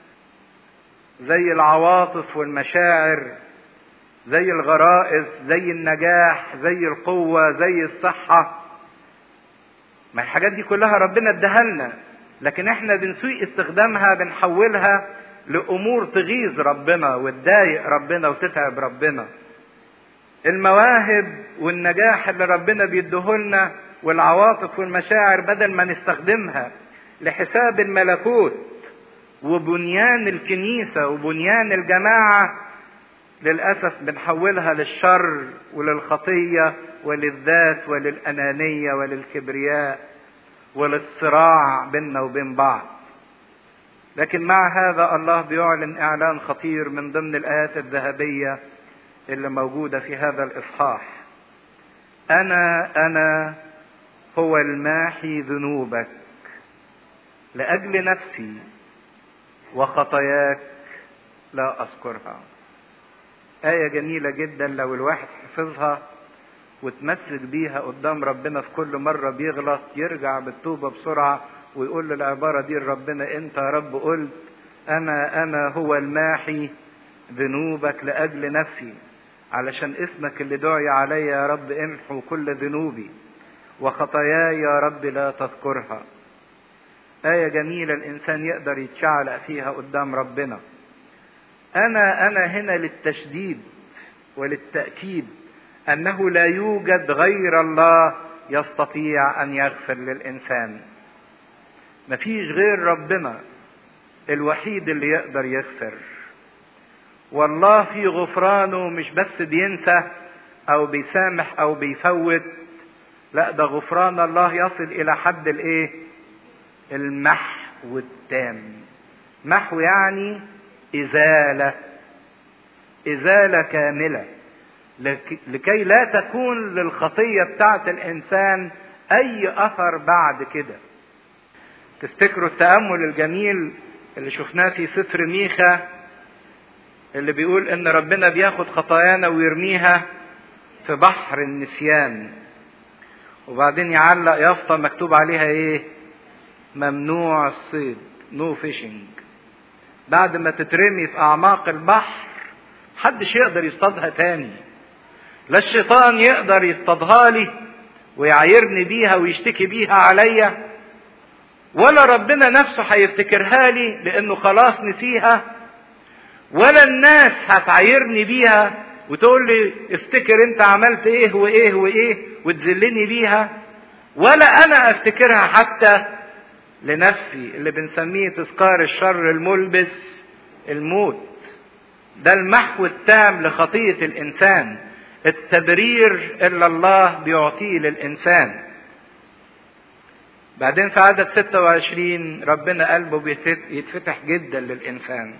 Speaker 2: زي العواطف والمشاعر زي الغرائز زي النجاح زي القوة زي الصحة ما الحاجات دي كلها ربنا اداها لنا لكن احنا بنسيء استخدامها بنحولها لامور تغيظ ربنا وتضايق ربنا وتتعب ربنا المواهب والنجاح اللي ربنا بيديهولنا والعواطف والمشاعر بدل ما نستخدمها لحساب الملكوت وبنيان الكنيسة وبنيان الجماعة للأسف بنحولها للشر وللخطية وللذات وللأنانية وللكبرياء وللصراع بيننا وبين بعض لكن مع هذا الله بيعلن إعلان خطير من ضمن الآيات الذهبية اللي موجودة في هذا الإصحاح أنا أنا هو الماحي ذنوبك لأجل نفسي وخطاياك لا أذكرها آية جميلة جدا لو الواحد حفظها وتمسك بيها قدام ربنا في كل مرة بيغلط يرجع بالتوبة بسرعة ويقول له العبارة دي لربنا أنت يا رب قلت أنا أنا هو الماحي ذنوبك لأجل نفسي علشان اسمك اللي دعي علي يا رب امحو كل ذنوبي وخطاياي يا رب لا تذكرها آية جميلة الإنسان يقدر يتشعلق فيها قدام ربنا أنا أنا هنا للتشديد وللتأكيد أنه لا يوجد غير الله يستطيع أن يغفر للإنسان مفيش غير ربنا الوحيد اللي يقدر يغفر والله في غفرانه مش بس بينسى أو بيسامح أو بيفوت لا ده غفران الله يصل إلى حد الإيه؟ المحو التام محو يعني إزالة إزالة كاملة لكي لا تكون للخطية بتاعت الإنسان أي أثر بعد كده تفتكروا التأمل الجميل اللي شفناه في سفر ميخا اللي بيقول إن ربنا بياخد خطايانا ويرميها في بحر النسيان وبعدين يعلق يافطة مكتوب عليها إيه؟ ممنوع الصيد نو فيشنج بعد ما تترمي في اعماق البحر محدش يقدر يصطادها تاني لا الشيطان يقدر يصطادها لي ويعايرني بيها ويشتكي بيها عليا ولا ربنا نفسه هيفتكرها لي لانه خلاص نسيها ولا الناس هتعايرني بيها وتقول لي افتكر انت عملت ايه وايه وايه وتذلني بيها ولا انا افتكرها حتى لنفسي اللي بنسميه تذكار الشر الملبس الموت ده المحو التام لخطية الإنسان التبرير اللي الله بيعطيه للإنسان بعدين في عدد 26 ربنا قلبه يتفتح جدا للإنسان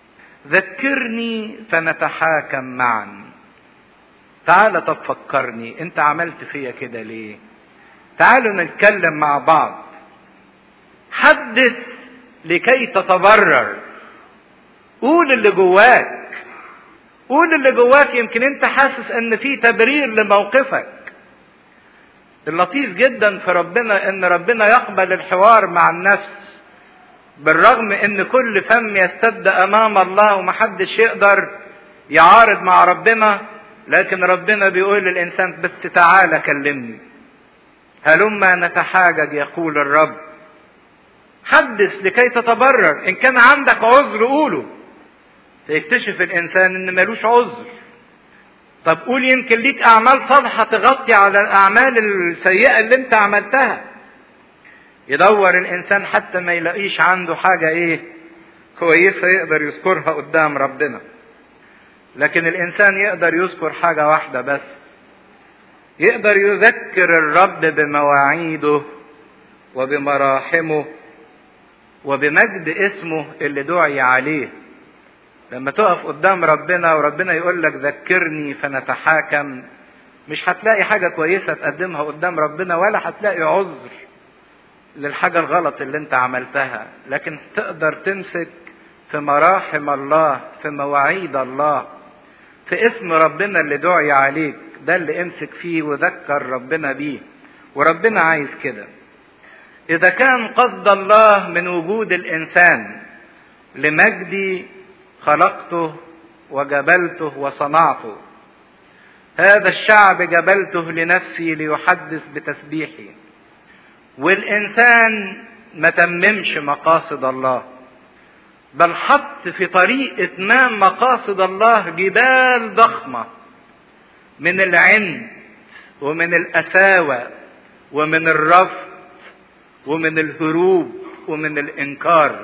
Speaker 2: ذكرني فنتحاكم معا تعال طب فكرني انت عملت فيا كده ليه تعالوا نتكلم مع بعض حدث لكي تتبرر قول اللي جواك قول اللي جواك يمكن انت حاسس ان في تبرير لموقفك اللطيف جدا في ربنا ان ربنا يقبل الحوار مع النفس بالرغم ان كل فم يستد امام الله ومحدش يقدر يعارض مع ربنا لكن ربنا بيقول للانسان بس تعالى كلمني هلما نتحاجج يقول الرب حدث لكي تتبرر ان كان عندك عذر قوله فيكتشف الانسان ان ملوش عذر طب قول يمكن ليك اعمال صالحة تغطي على الاعمال السيئة اللي انت عملتها يدور الانسان حتى ما يلاقيش عنده حاجة ايه كويسة يقدر يذكرها قدام ربنا لكن الانسان يقدر يذكر حاجة واحدة بس يقدر يذكر الرب بمواعيده وبمراحمه وبمجد اسمه اللي دعي عليه لما تقف قدام ربنا وربنا يقول لك ذكرني فنتحاكم مش هتلاقي حاجة كويسة تقدمها قدام ربنا ولا هتلاقي عذر للحاجة الغلط اللي انت عملتها لكن تقدر تمسك في مراحم الله في مواعيد الله في اسم ربنا اللي دعي عليك ده اللي امسك فيه وذكر ربنا بيه وربنا عايز كده اذا كان قصد الله من وجود الانسان لمجدي خلقته وجبلته وصنعته هذا الشعب جبلته لنفسي ليحدث بتسبيحي والانسان ما تممش مقاصد الله بل حط في طريق اتمام مقاصد الله جبال ضخمه من العند ومن الاساوه ومن الرفض ومن الهروب ومن الانكار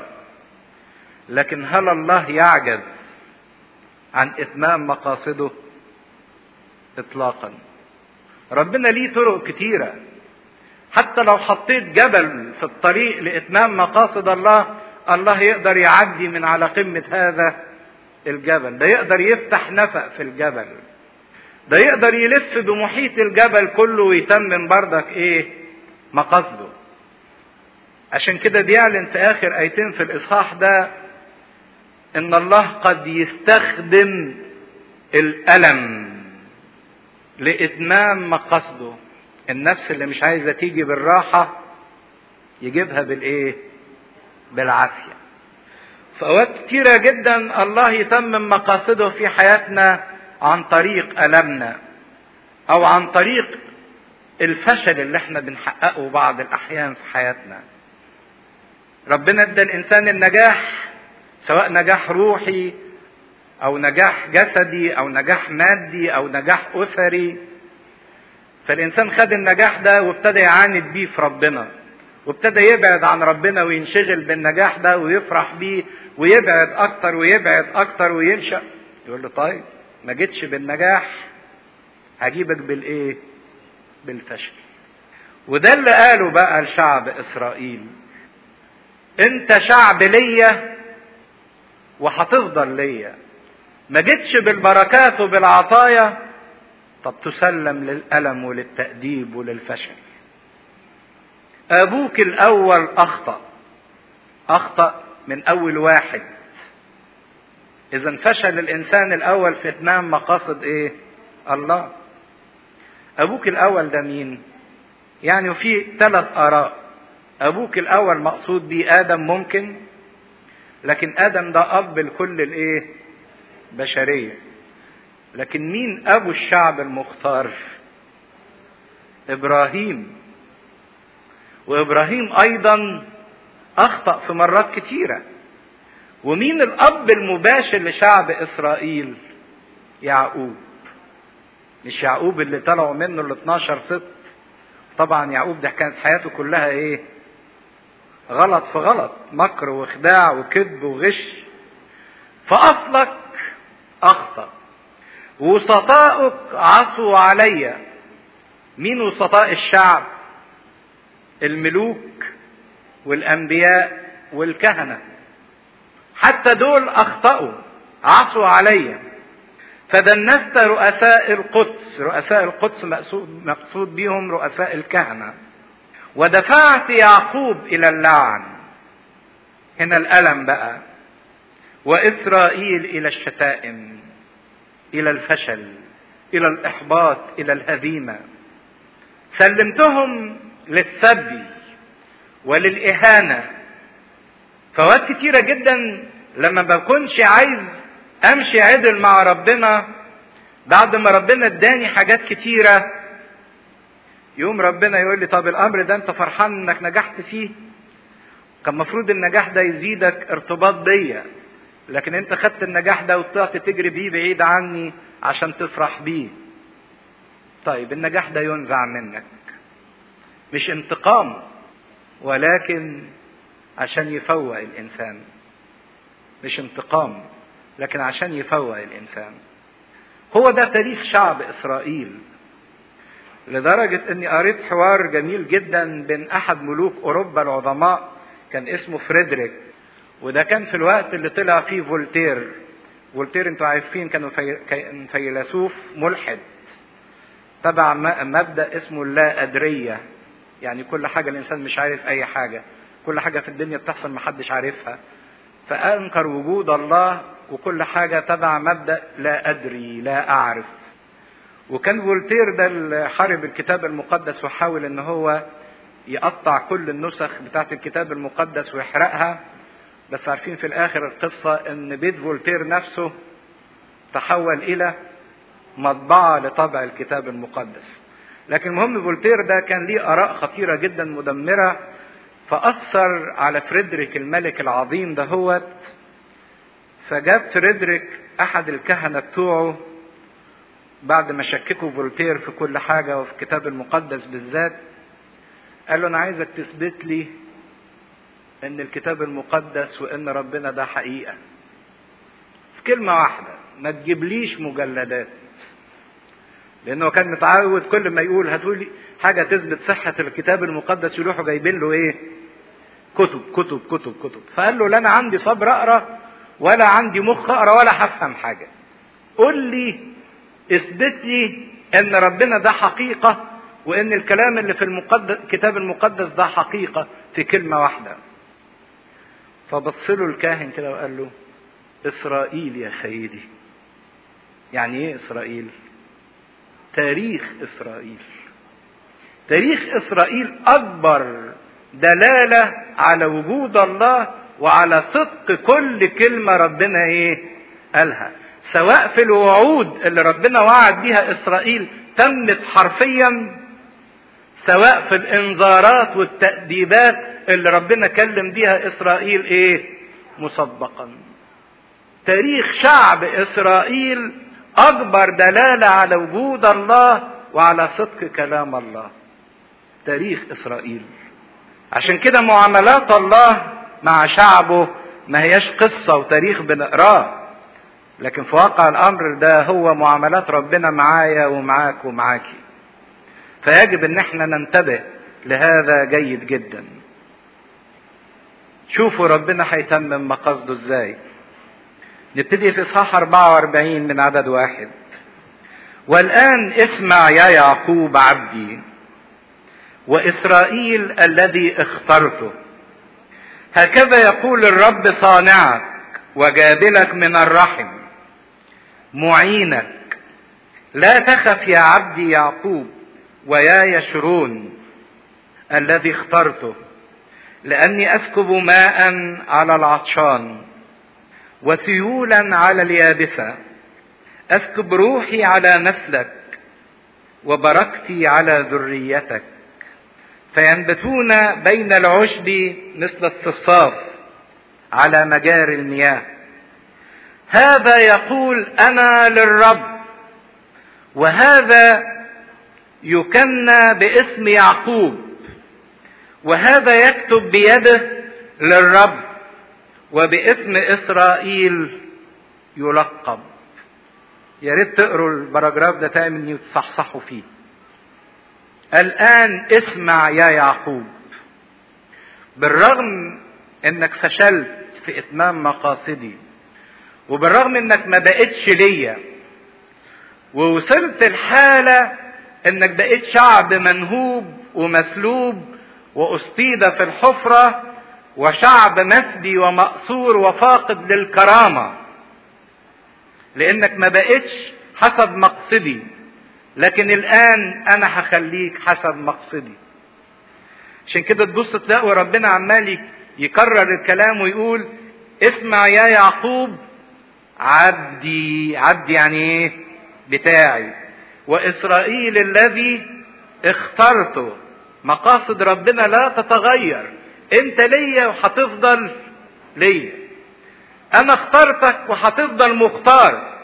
Speaker 2: لكن هل الله يعجز عن اتمام مقاصده اطلاقا ربنا ليه طرق كتيرة حتى لو حطيت جبل في الطريق لإتمام مقاصد الله الله يقدر يعدي من على قمة هذا الجبل ده يقدر يفتح نفق في الجبل ده يقدر يلف بمحيط الجبل كله ويتمم بردك ايه مقاصده عشان كده بيعلن في اخر ايتين في الاصحاح ده ان الله قد يستخدم الالم لاتمام مقاصده النفس اللي مش عايزه تيجي بالراحه يجيبها بالايه بالعافيه في اوقات كتيره جدا الله يتمم مقاصده في حياتنا عن طريق المنا او عن طريق الفشل اللي احنا بنحققه بعض الاحيان في حياتنا ربنا ادى الانسان النجاح سواء نجاح روحي او نجاح جسدي او نجاح مادي او نجاح اسري فالانسان خد النجاح ده وابتدى يعاند بيه في ربنا وابتدى يبعد عن ربنا وينشغل بالنجاح ده ويفرح بيه ويبعد اكتر ويبعد اكتر وينشأ يقول له طيب ما جيتش بالنجاح هجيبك بالايه بالفشل وده اللي قاله بقى لشعب اسرائيل انت شعب ليا وهتفضل ليا ما جيتش بالبركات وبالعطايا طب تسلم للألم وللتأديب وللفشل أبوك الأول أخطأ أخطأ من أول واحد إذا فشل الإنسان الأول في إتمام مقاصد إيه؟ الله. أبوك الأول ده مين؟ يعني في ثلاث آراء. أبوك الأول مقصود بيه آدم ممكن لكن آدم ده أب لكل الإيه؟ بشرية. لكن مين أبو الشعب المختار؟ إبراهيم. وإبراهيم أيضا أخطأ في مرات كتيرة. ومين الاب المباشر لشعب اسرائيل يعقوب مش يعقوب اللي طلعوا منه ال 12 ست طبعا يعقوب ده كانت حياته كلها ايه غلط في غلط مكر وخداع وكذب وغش فاصلك اخطا وسطاؤك عصوا علي مين وسطاء الشعب الملوك والانبياء والكهنه حتى دول اخطأوا عصوا علي فدنست رؤساء القدس رؤساء القدس مقصود, مقصود بهم رؤساء الكهنة ودفعت يعقوب إلى اللعن هنا الألم بقى وإسرائيل إلى الشتائم إلى الفشل إلى الإحباط إلى الهزيمة سلمتهم للسبي وللإهانة فوقت كتيرة جدا لما بكونش عايز امشي عدل مع ربنا بعد ما ربنا اداني حاجات كتيرة يوم ربنا يقول لي طب الامر ده انت فرحان انك نجحت فيه كان المفروض النجاح ده يزيدك ارتباط بيا لكن انت خدت النجاح ده وطلعت تجري بيه بعيد عني عشان تفرح بيه طيب النجاح ده ينزع منك مش انتقام ولكن عشان يفوق الانسان مش انتقام لكن عشان يفوق الانسان هو ده تاريخ شعب اسرائيل لدرجة اني قريت حوار جميل جدا بين احد ملوك اوروبا العظماء كان اسمه فريدريك وده كان في الوقت اللي طلع فيه فولتير فولتير انتوا عارفين كانوا في... فيلسوف ملحد تبع مبدأ اسمه اللا أدرية يعني كل حاجة الإنسان مش عارف أي حاجة كل حاجة في الدنيا بتحصل محدش عارفها فأنكر وجود الله وكل حاجة تبع مبدأ لا أدري لا أعرف وكان فولتير ده اللي حارب الكتاب المقدس وحاول ان هو يقطع كل النسخ بتاعت الكتاب المقدس ويحرقها بس عارفين في الاخر القصة ان بيت فولتير نفسه تحول الى مطبعة لطبع الكتاب المقدس لكن المهم فولتير ده كان ليه اراء خطيرة جدا مدمرة فاثر على فريدريك الملك العظيم دهوت فجاب فريدريك احد الكهنة بتوعه بعد ما شككوا فولتير في كل حاجة وفي الكتاب المقدس بالذات قال له أنا عايزك تثبت لي إن الكتاب المقدس وإن ربنا ده حقيقة. في كلمة واحدة ما تجيبليش مجلدات. لانه كان متعود كل ما يقول هتقولي حاجه تثبت صحه الكتاب المقدس يروحوا جايبين له ايه كتب كتب كتب كتب فقال له لا انا عندي صبر اقرا ولا عندي مخ اقرا ولا هفهم حاجه قول لي اثبت لي ان ربنا ده حقيقه وان الكلام اللي في المقدس الكتاب المقدس ده حقيقه في كلمه واحده فبص له الكاهن كده وقال له اسرائيل يا سيدي يعني ايه اسرائيل تاريخ اسرائيل تاريخ اسرائيل اكبر دلاله على وجود الله وعلى صدق كل كلمه ربنا ايه قالها سواء في الوعود اللي ربنا وعد بيها اسرائيل تمت حرفيا سواء في الانذارات والتأديبات اللي ربنا كلم بيها اسرائيل ايه مسبقا تاريخ شعب اسرائيل اكبر دلالة على وجود الله وعلى صدق كلام الله تاريخ اسرائيل عشان كده معاملات الله مع شعبه ما هياش قصة وتاريخ بنقراه لكن في واقع الامر ده هو معاملات ربنا معايا ومعاك ومعاكي فيجب ان احنا ننتبه لهذا جيد جدا شوفوا ربنا هيتمم مقاصده ازاي نبتدي في اصحاح 44 من عدد واحد والان اسمع يا يعقوب عبدي واسرائيل الذي اخترته هكذا يقول الرب صانعك وجابلك من الرحم معينك لا تخف يا عبدي يعقوب ويا يشرون الذي اخترته لاني اسكب ماء على العطشان وسيولا على اليابسه اسكب روحي على نسلك وبركتي على ذريتك فينبتون بين العشب مثل الصفصاف على مجاري المياه هذا يقول انا للرب وهذا يكنى باسم يعقوب وهذا يكتب بيده للرب وباسم اسرائيل يلقب يا ريت تقروا البراجراف ده تاني وتصحصحوا فيه الان اسمع يا يعقوب بالرغم انك فشلت في اتمام مقاصدي وبالرغم انك ما بقتش ليا ووصلت الحاله انك بقيت شعب منهوب ومسلوب واصطيد في الحفره وشعب مسبي ومأسور وفاقد للكرامه لانك ما بقتش حسب مقصدي لكن الان انا هخليك حسب مقصدي عشان كده تبص تلاقوا ربنا عمال يكرر الكلام ويقول اسمع يا يعقوب عبدي عبدي يعني ايه بتاعي واسرائيل الذي اخترته مقاصد ربنا لا تتغير انت ليا وهتفضل ليا انا اخترتك وهتفضل مختار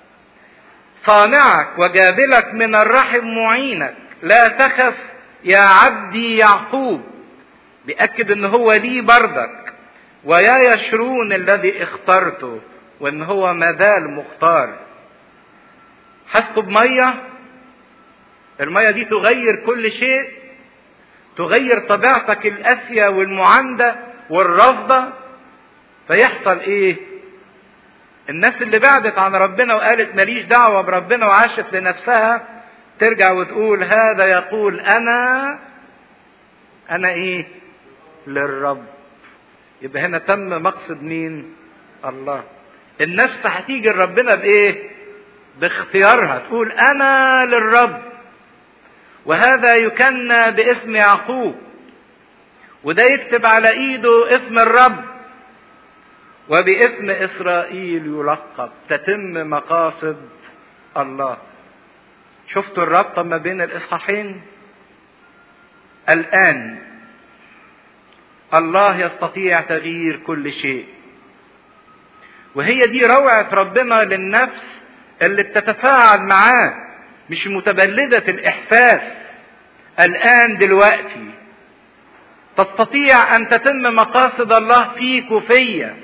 Speaker 2: صانعك وجابلك من الرحم معينك لا تخف يا عبدي يعقوب بيأكد ان هو لي بردك ويا يشرون الذي اخترته وان هو مازال مختار هسكب ميه الميه دي تغير كل شيء تغير طبيعتك القاسيه والمعانده والرافضه فيحصل ايه الناس اللي بعدت عن ربنا وقالت ماليش دعوه بربنا وعاشت لنفسها ترجع وتقول هذا يقول انا انا ايه للرب يبقى هنا تم مقصد مين الله النفس هتيجي لربنا بايه باختيارها تقول انا للرب وهذا يكنى باسم يعقوب وده يكتب على ايده اسم الرب وباسم اسرائيل يلقب تتم مقاصد الله شفتوا الرابطه ما بين الاصحاحين الان الله يستطيع تغيير كل شيء وهي دي روعه ربنا للنفس اللي بتتفاعل معاه مش متبلده الاحساس الان دلوقتي تستطيع ان تتم مقاصد الله فيك وفيا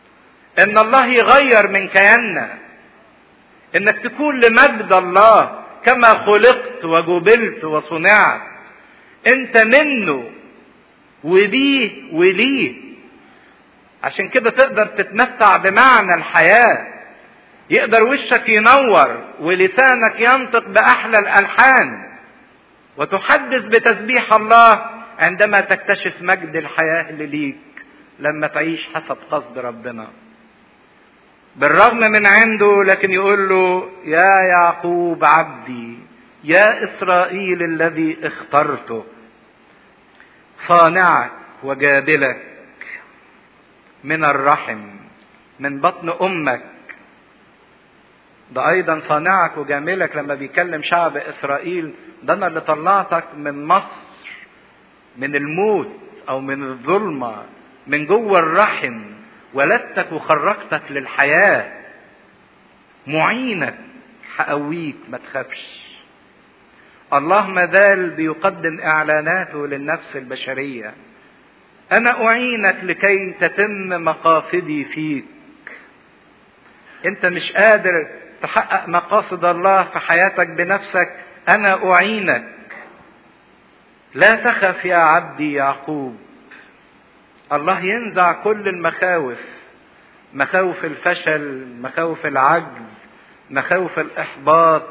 Speaker 2: ان الله يغير من كياننا انك تكون لمجد الله كما خلقت وجبلت وصنعت انت منه وبيه وليه عشان كده تقدر تتمتع بمعنى الحياة يقدر وشك ينور ولسانك ينطق بأحلى الألحان وتحدث بتسبيح الله عندما تكتشف مجد الحياة اللي ليك لما تعيش حسب قصد ربنا بالرغم من عنده لكن يقول له يا يعقوب عبدي يا إسرائيل الذي اخترته صانعك وجادلك من الرحم من بطن امك ده ايضا صانعك وجاملك لما بيكلم شعب اسرائيل ده انا اللي طلعتك من مصر من الموت او من الظلمه من جوه الرحم ولدتك وخرجتك للحياه معينك هقويك ما تخافش الله ما زال بيقدم اعلاناته للنفس البشريه انا اعينك لكي تتم مقاصدي فيك انت مش قادر تحقق مقاصد الله في حياتك بنفسك انا اعينك لا تخف يا عبدي يعقوب الله ينزع كل المخاوف مخاوف الفشل مخاوف العجز مخاوف الاحباط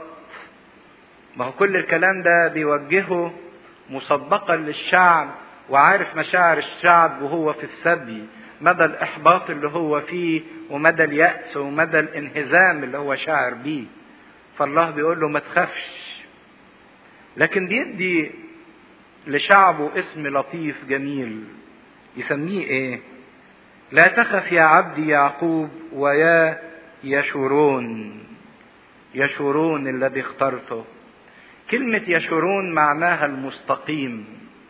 Speaker 2: ما هو كل الكلام ده بيوجهه مسبقا للشعب وعارف مشاعر الشعب وهو في السبي مدى الاحباط اللي هو فيه ومدى اليأس ومدى الانهزام اللي هو شاعر بيه فالله بيقول له ما تخافش لكن بيدي لشعبه اسم لطيف جميل يسميه ايه لا تخف يا عبدي يعقوب ويا يشورون يشورون الذي اخترته كلمة يشورون معناها المستقيم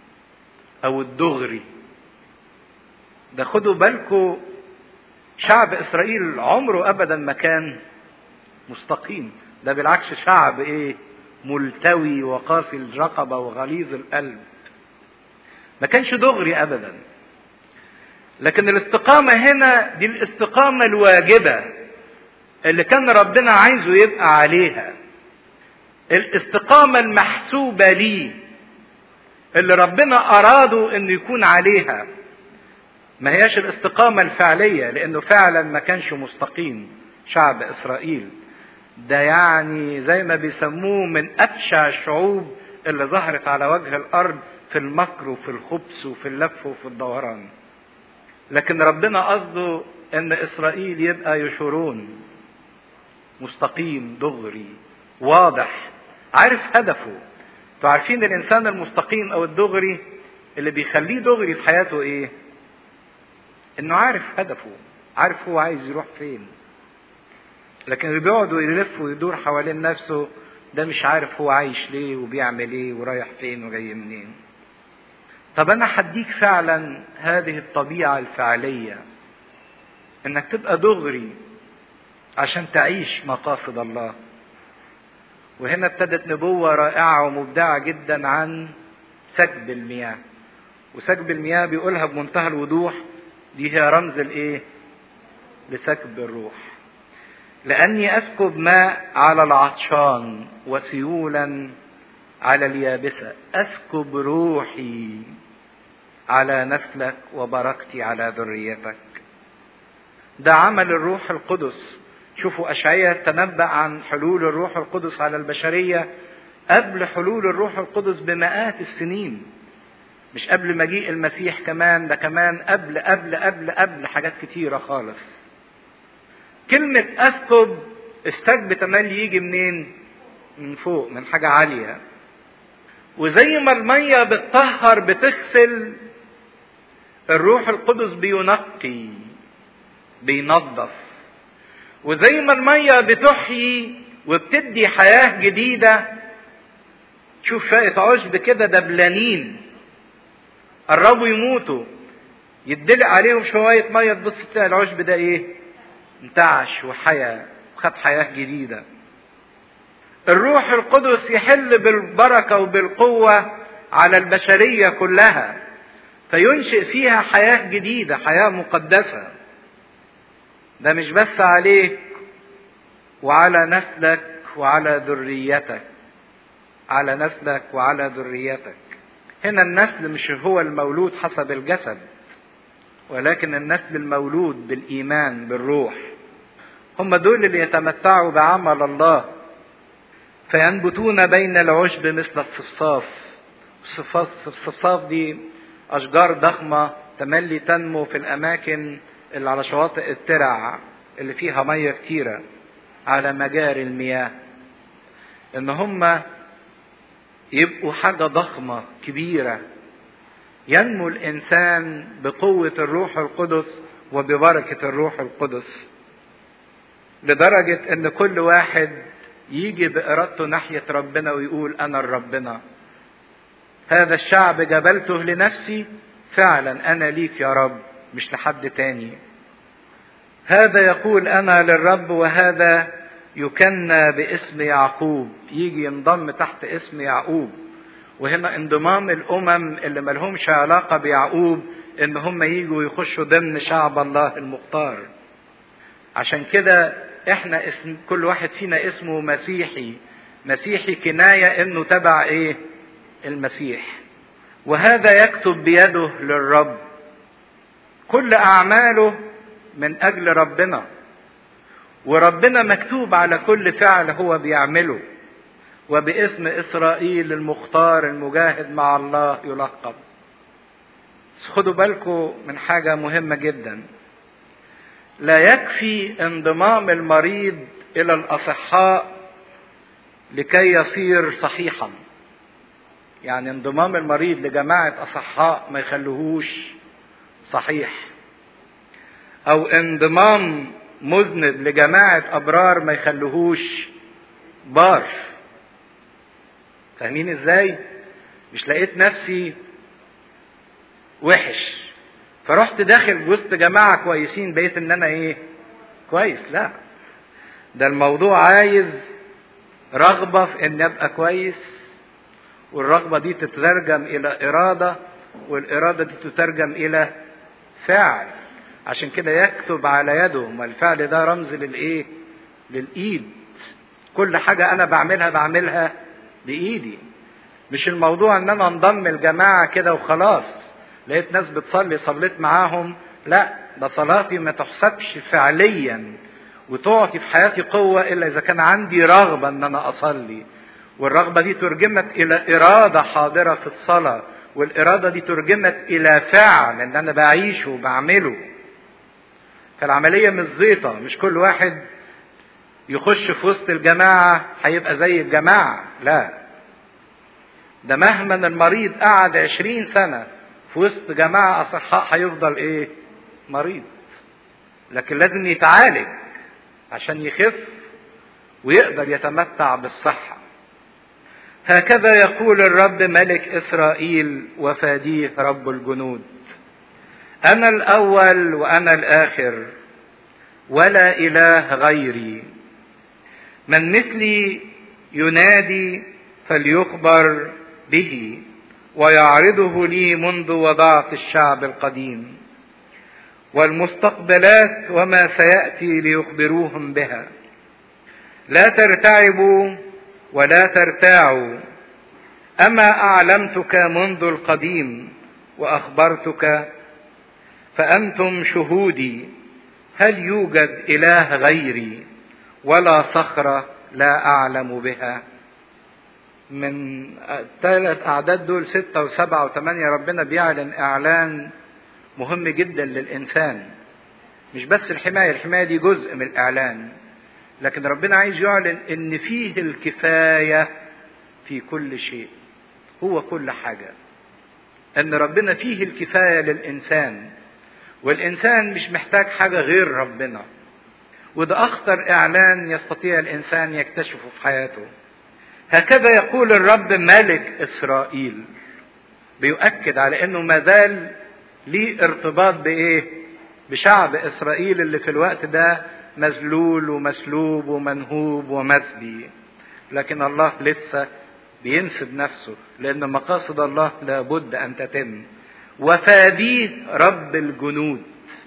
Speaker 2: او الدغري ده خدوا بالكم شعب اسرائيل عمره ابدا ما كان مستقيم ده بالعكس شعب ايه ملتوي وقاسي الرقبه وغليظ القلب ما كانش دغري ابدا لكن الاستقامه هنا دي الاستقامه الواجبه اللي كان ربنا عايزه يبقى عليها الاستقامه المحسوبه ليه اللي ربنا أراده إنه يكون عليها ما هياش الاستقامة الفعلية لأنه فعلا ما كانش مستقيم شعب إسرائيل ده يعني زي ما بيسموه من أبشع الشعوب اللي ظهرت على وجه الأرض في المكر وفي الخبث وفي اللف وفي الدوران لكن ربنا قصده ان اسرائيل يبقى يشورون مستقيم دغري واضح عارف هدفه انتوا عارفين الانسان المستقيم او الدغري اللي بيخليه دغري في حياته ايه انه عارف هدفه عارف هو عايز يروح فين لكن اللي بيقعد ويلف ويدور حوالين نفسه ده مش عارف هو عايش ليه وبيعمل ايه ورايح فين وجاي منين طب انا هديك فعلا هذه الطبيعه الفعليه انك تبقى دغري عشان تعيش مقاصد الله وهنا ابتدت نبوة رائعة ومبدعة جدا عن سكب المياه وسكب المياه بيقولها بمنتهى الوضوح دي هي رمز الايه لسكب الروح لاني اسكب ماء على العطشان وسيولا على اليابسة اسكب روحي على نسلك وبركتي على ذريتك ده عمل الروح القدس شوفوا أشعية تنبأ عن حلول الروح القدس على البشرية قبل حلول الروح القدس بمئات السنين مش قبل مجيء المسيح كمان ده كمان قبل قبل قبل قبل حاجات كتيرة خالص كلمة أسكب استجب تملي يجي منين؟ من فوق من حاجة عالية وزي ما المية بتطهر بتغسل الروح القدس بينقي بينظف وزي ما المية بتحيي وبتدي حياة جديدة تشوف شوية عشب كده دبلانين قربوا يموتوا يدلق عليهم شوية مية تبص تلاقي العشب ده ايه؟ انتعش وحيا وخد حياة جديدة. الروح القدس يحل بالبركة وبالقوة على البشرية كلها فينشئ فيها حياة جديدة حياة مقدسة ده مش بس عليك وعلى نسلك وعلى ذريتك على نسلك وعلى ذريتك هنا النسل مش هو المولود حسب الجسد ولكن النسل المولود بالايمان بالروح هم دول اللي يتمتعوا بعمل الله فينبتون بين العشب مثل الصفصاف الصفصاف دي اشجار ضخمه تملي تنمو في الاماكن اللي على شواطئ الترع اللي فيها ميه كتيره على مجاري المياه ان هم يبقوا حاجه ضخمه كبيره ينمو الانسان بقوه الروح القدس وببركه الروح القدس لدرجه ان كل واحد يجي بارادته ناحيه ربنا ويقول انا الربنا هذا الشعب جبلته لنفسي فعلا انا ليك يا رب مش لحد تاني هذا يقول انا للرب وهذا يكنى باسم يعقوب يجي ينضم تحت اسم يعقوب وهنا انضمام الامم اللي ملهمش علاقه بيعقوب ان هم يجوا يخشوا ضمن شعب الله المختار عشان كده احنا اسم كل واحد فينا اسمه مسيحي مسيحي كنايه انه تبع ايه المسيح وهذا يكتب بيده للرب كل اعماله من اجل ربنا وربنا مكتوب على كل فعل هو بيعمله وباسم اسرائيل المختار المجاهد مع الله يلقب خدوا بالكم من حاجة مهمة جدا لا يكفي انضمام المريض إلى الأصحاء لكي يصير صحيحا يعني انضمام المريض لجماعة أصحاء ما يخلوهوش صحيح أو انضمام مذنب لجماعة أبرار ما يخلوهوش بار فاهمين ازاي؟ مش لقيت نفسي وحش فرحت داخل وسط جماعة كويسين بقيت ان انا ايه؟ كويس لا ده الموضوع عايز رغبة في ان ابقى كويس والرغبة دي تترجم الى ارادة والارادة دي تترجم الى فعل عشان كده يكتب على يده ما الفعل ده رمز للايه للايد كل حاجة انا بعملها بعملها بايدي مش الموضوع ان انا انضم الجماعة كده وخلاص لقيت ناس بتصلي صليت معاهم لا ده صلاتي ما تحسبش فعليا وتعطي في حياتي قوة الا اذا كان عندي رغبة ان انا اصلي والرغبة دي ترجمت الى ارادة حاضرة في الصلاة والارادة دي ترجمت الى فعل ان انا بعيشه وبعمله فالعملية مش زيطة مش كل واحد يخش في وسط الجماعة هيبقى زي الجماعة لا ده مهما المريض قعد عشرين سنة في وسط جماعة أصحاء هيفضل إيه؟ مريض لكن لازم يتعالج عشان يخف ويقدر يتمتع بالصحة هكذا يقول الرب ملك إسرائيل وفاديه رب الجنود أنا الأول وأنا الآخر ولا إله غيري من مثلي ينادي فليخبر به ويعرضه لي منذ وضعت الشعب القديم والمستقبلات وما سياتي ليخبروهم بها لا ترتعبوا ولا ترتاعوا اما اعلمتك منذ القديم واخبرتك فانتم شهودي هل يوجد اله غيري ولا صخره لا اعلم بها من الثلاث أعداد دول ستة وسبعة وثمانية ربنا بيعلن إعلان مهم جدا للإنسان مش بس الحماية الحماية دي جزء من الإعلان لكن ربنا عايز يعلن إن فيه الكفاية في كل شيء هو كل حاجة إن ربنا فيه الكفاية للإنسان والإنسان مش محتاج حاجة غير ربنا وده أخطر إعلان يستطيع الإنسان يكتشفه في حياته هكذا يقول الرب ملك اسرائيل بيؤكد على انه ما زال ليه ارتباط بايه بشعب اسرائيل اللي في الوقت ده مذلول ومسلوب ومنهوب ومسبي لكن الله لسه بينسب نفسه لان مقاصد الله لابد ان تتم وفاديه رب الجنود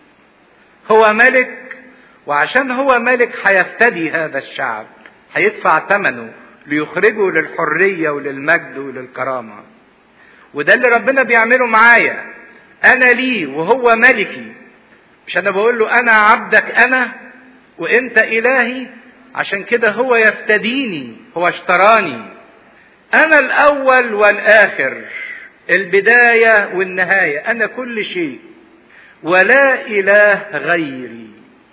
Speaker 2: هو ملك وعشان هو ملك هيفتدي هذا الشعب هيدفع ثمنه ليخرجه للحرية وللمجد وللكرامة وده اللي ربنا بيعمله معايا انا لي وهو ملكي مش انا بقول له انا عبدك انا وانت الهي عشان كده هو يفتديني هو اشتراني انا الاول والاخر البدايه والنهايه انا كل شيء ولا اله غيري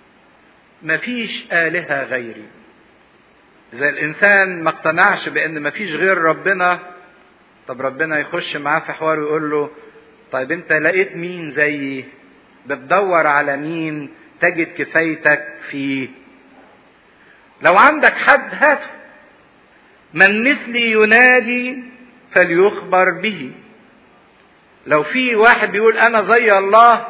Speaker 2: مفيش الهه غيري اذا الانسان ما اقتنعش بان مفيش غير ربنا طب ربنا يخش معاه في حوار ويقول له طيب انت لقيت مين زيي بتدور على مين تجد كفايتك فيه لو عندك حد هاته من مثلي ينادي فليخبر به لو في واحد بيقول انا زي الله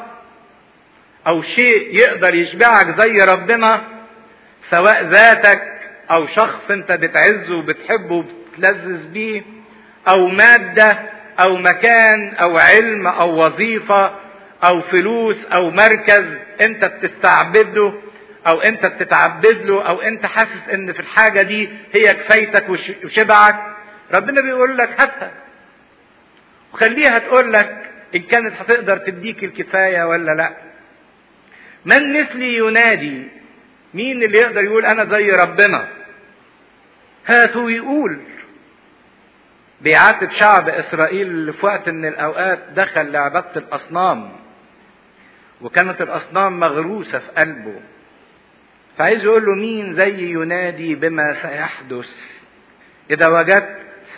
Speaker 2: او شيء يقدر يشبعك زي ربنا سواء ذاتك او شخص انت بتعزه وبتحبه وبتلذذ بيه او ماده او مكان او علم او وظيفه او فلوس او مركز انت بتستعبده او انت بتتعبد له او انت حاسس ان في الحاجه دي هي كفايتك وشبعك ربنا بيقول لك هاتها وخليها تقول لك ان كانت هتقدر تديك الكفايه ولا لا من مثلي ينادي مين اللي يقدر يقول انا زي ربنا هاتوا يقول بيعاتب شعب اسرائيل اللي في وقت من الاوقات دخل لعباده الاصنام وكانت الاصنام مغروسه في قلبه فعايز يقول له مين زي ينادي بما سيحدث اذا وجدت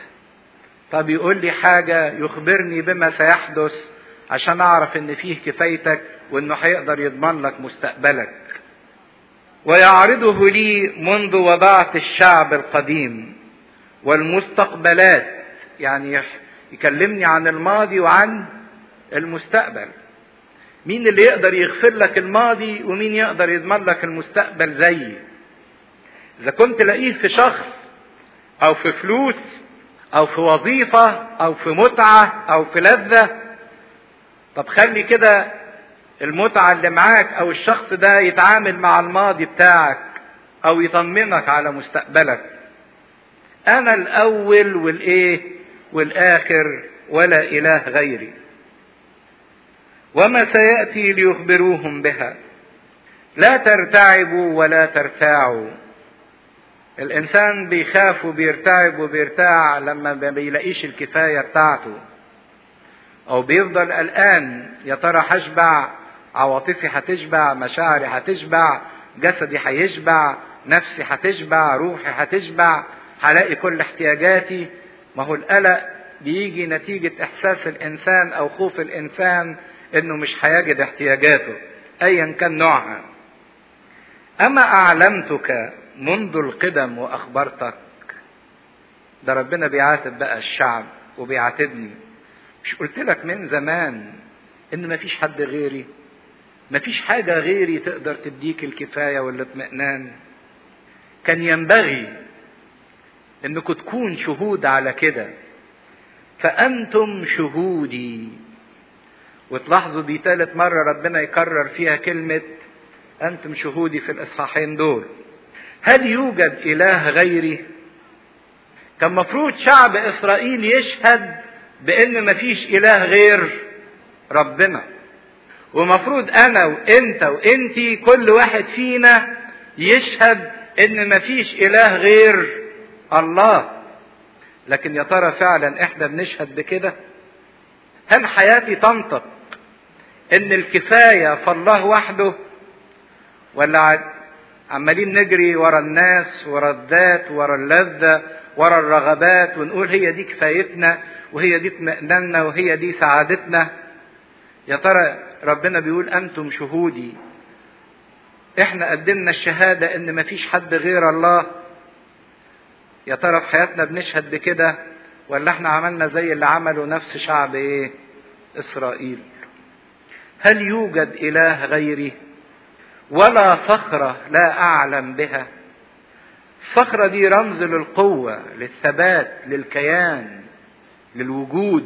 Speaker 2: طب يقول لي حاجه يخبرني بما سيحدث عشان اعرف ان فيه كفايتك وانه هيقدر يضمن لك مستقبلك ويعرضه لي منذ وضعت الشعب القديم والمستقبلات يعني يكلمني عن الماضي وعن المستقبل مين اللي يقدر يغفر لك الماضي ومين يقدر يضمن لك المستقبل زيي اذا كنت لاقيه في شخص او في فلوس او في وظيفة او في متعة او في لذة طب خلي كده المتعة اللي معاك او الشخص ده يتعامل مع الماضي بتاعك او يطمنك على مستقبلك انا الاول والايه والاخر ولا اله غيري وما سياتي ليخبروهم بها لا ترتعبوا ولا ترتاعوا الانسان بيخاف وبيرتعب وبيرتاع لما ما بيلاقيش الكفايه بتاعته او بيفضل قلقان يا ترى هشبع عواطفي هتشبع مشاعري هتشبع جسدي هيشبع نفسي هتشبع روحي هتشبع هلاقي كل احتياجاتي ما هو القلق بيجي نتيجة إحساس الإنسان أو خوف الإنسان إنه مش هيجد احتياجاته أيا كان نوعها. أما أعلمتك منذ القدم وأخبرتك ده ربنا بيعاتب بقى الشعب وبيعاتبني مش قلت لك من زمان إن مفيش حد غيري مفيش حاجة غيري تقدر تديك الكفاية والاطمئنان كان ينبغي انكم تكون شهود على كده فانتم شهودي وتلاحظوا دي ثالث مرة ربنا يكرر فيها كلمة انتم شهودي في الاصحاحين دول هل يوجد اله غيري كان مفروض شعب اسرائيل يشهد بان مفيش اله غير ربنا ومفروض انا وانت وانتي كل واحد فينا يشهد ان مفيش اله غير الله لكن يا ترى فعلا احنا بنشهد بكده هل حياتي تنطق ان الكفايه فالله وحده ولا عمالين نجري ورا الناس ورا الذات ورا اللذه ورا الرغبات ونقول هي دي كفايتنا وهي دي اطمئناننا وهي دي سعادتنا يا ترى ربنا بيقول انتم شهودي احنا قدمنا الشهاده ان مفيش حد غير الله يا ترى في حياتنا بنشهد بكده ولا احنا عملنا زي اللي عمله نفس شعب ايه اسرائيل هل يوجد اله غيري ولا صخره لا اعلم بها الصخره دي رمز للقوه للثبات للكيان للوجود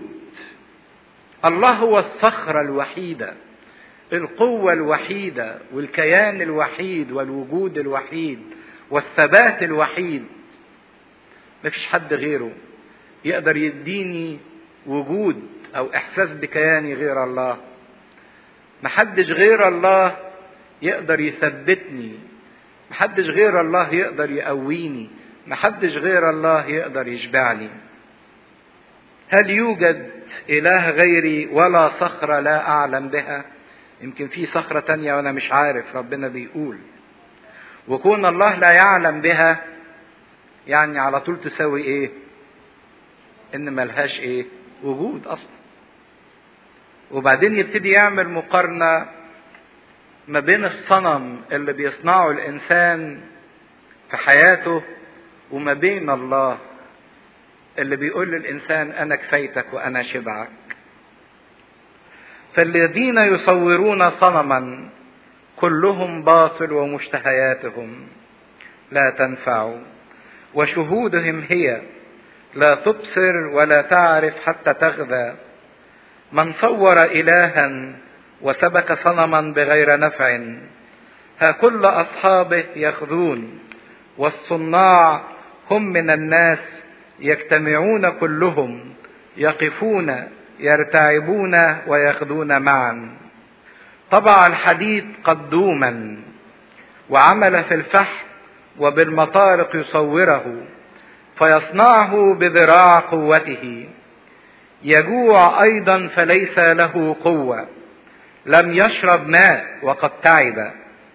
Speaker 2: الله هو الصخره الوحيده القوه الوحيده والكيان الوحيد والوجود الوحيد والثبات الوحيد مفيش حد غيره يقدر يديني وجود او احساس بكياني غير الله محدش غير الله يقدر يثبتني محدش غير الله يقدر يقويني محدش غير الله يقدر يشبعني هل يوجد اله غيري ولا صخرة لا اعلم بها يمكن في صخرة تانية وانا مش عارف ربنا بيقول وكون الله لا يعلم بها يعني على طول تساوي ايه ان ملهاش ايه وجود اصلا وبعدين يبتدي يعمل مقارنة ما بين الصنم اللي بيصنعه الانسان في حياته وما بين الله اللي بيقول للانسان انا كفيتك وانا شبعك فالذين يصورون صنما كلهم باطل ومشتهياتهم لا تنفع وشهودهم هي لا تبصر ولا تعرف حتى تغذى من صور الها وسبك صنما بغير نفع ها كل اصحابه يخذون والصناع هم من الناس يجتمعون كلهم يقفون يرتعبون ويخذون معا طبع الحديد قدوما وعمل في الفحم وبالمطارق يصوره فيصنعه بذراع قوته يجوع ايضا فليس له قوه لم يشرب ماء وقد تعب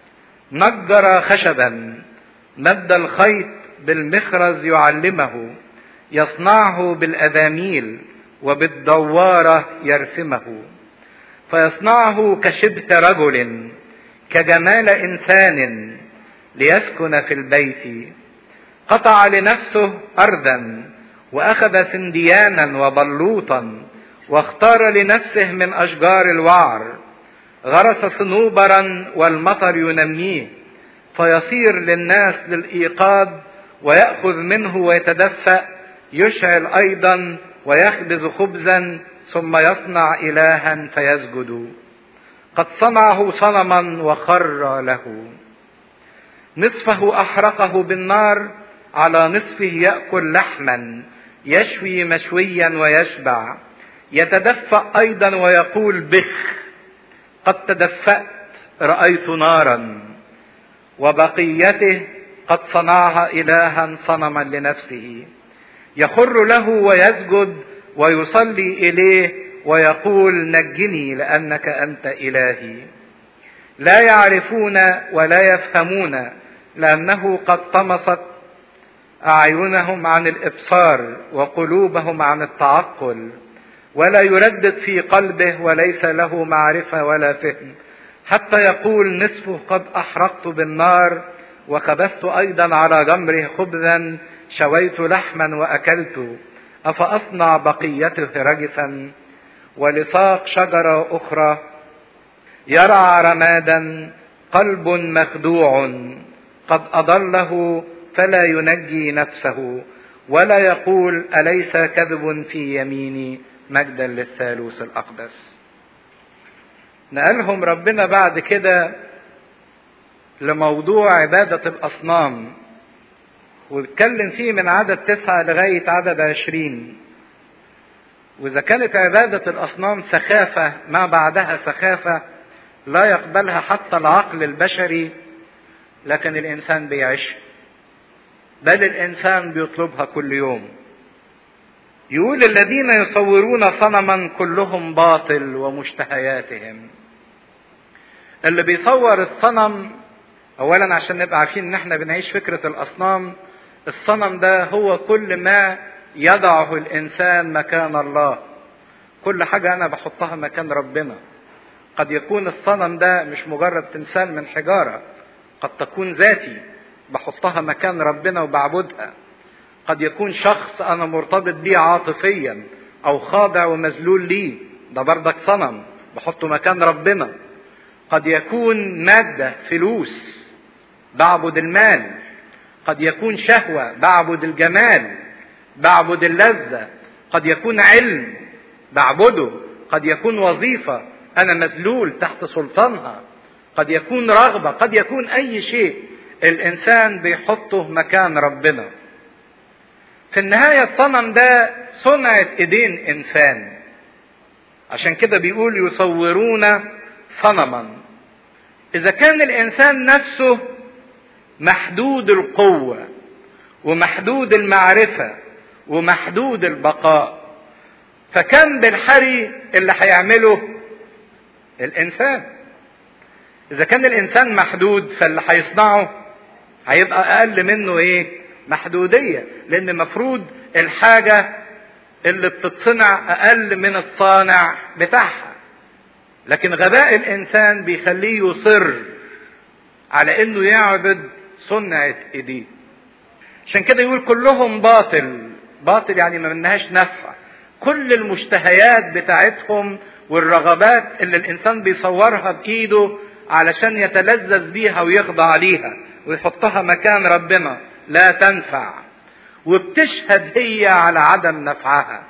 Speaker 2: نجر خشبا مد الخيط بالمخرز يعلمه يصنعه بالاذاميل وبالدواره يرسمه فيصنعه كشبه رجل كجمال انسان ليسكن في البيت قطع لنفسه ارضا واخذ سنديانا وبلوطا واختار لنفسه من اشجار الوعر غرس صنوبرا والمطر ينميه فيصير للناس للايقاظ وياخذ منه ويتدفا يشعل ايضا ويخبز خبزا ثم يصنع الها فيسجد قد صنعه صنما وخر له نصفه احرقه بالنار على نصفه ياكل لحما يشوي مشويا ويشبع يتدفا ايضا ويقول بخ قد تدفات رايت نارا وبقيته قد صنعها الها صنما لنفسه يخر له ويسجد ويصلي اليه ويقول نجني لانك انت الهي لا يعرفون ولا يفهمون لانه قد طمست اعينهم عن الابصار وقلوبهم عن التعقل ولا يردد في قلبه وليس له معرفه ولا فهم حتى يقول نصفه قد احرقت بالنار وخبزت ايضا على جمره خبزا شويت لحما واكلت افاصنع بقيته رجسا ولساق شجره اخرى يرعى رمادا قلب مخدوع قد اضله فلا ينجي نفسه ولا يقول اليس كذب في يميني مجدا للثالوث الاقدس نقلهم ربنا بعد كده لموضوع عبادة الأصنام وبيتكلم فيه من عدد تسعة لغاية عدد عشرين وإذا كانت عبادة الأصنام سخافة ما بعدها سخافة لا يقبلها حتى العقل البشري لكن الإنسان بيعيش بل الإنسان بيطلبها كل يوم يقول الذين يصورون صنما كلهم باطل ومشتهياتهم اللي بيصور الصنم اولا عشان نبقى عارفين ان احنا بنعيش فكرة الاصنام الصنم ده هو كل ما يضعه الانسان مكان الله كل حاجة انا بحطها مكان ربنا قد يكون الصنم ده مش مجرد تمثال من حجارة قد تكون ذاتي بحطها مكان ربنا وبعبدها قد يكون شخص انا مرتبط بيه عاطفيا او خاضع ومذلول ليه ده بردك صنم بحطه مكان ربنا قد يكون مادة فلوس بعبد المال قد يكون شهوة بعبد الجمال بعبد اللذة قد يكون علم بعبده قد يكون وظيفة أنا مذلول تحت سلطانها قد يكون رغبة قد يكون أي شيء الإنسان بيحطه مكان ربنا في النهاية الصنم ده صنعة ايدين انسان عشان كده بيقول يصورون صنما اذا كان الانسان نفسه محدود القوة ومحدود المعرفة ومحدود البقاء فكم بالحري اللي هيعمله الانسان اذا كان الانسان محدود فاللي هيصنعه هيبقى اقل منه ايه محدودية لان مفروض الحاجة اللي بتتصنع اقل من الصانع بتاعها لكن غباء الانسان بيخليه يصر على انه يعبد صنعة ايديه عشان كده يقول كلهم باطل باطل يعني ما منهاش نفع كل المشتهيات بتاعتهم والرغبات اللي الانسان بيصورها بايده علشان يتلذذ بيها ويخضع ليها ويحطها مكان ربنا لا تنفع وبتشهد هي على عدم نفعها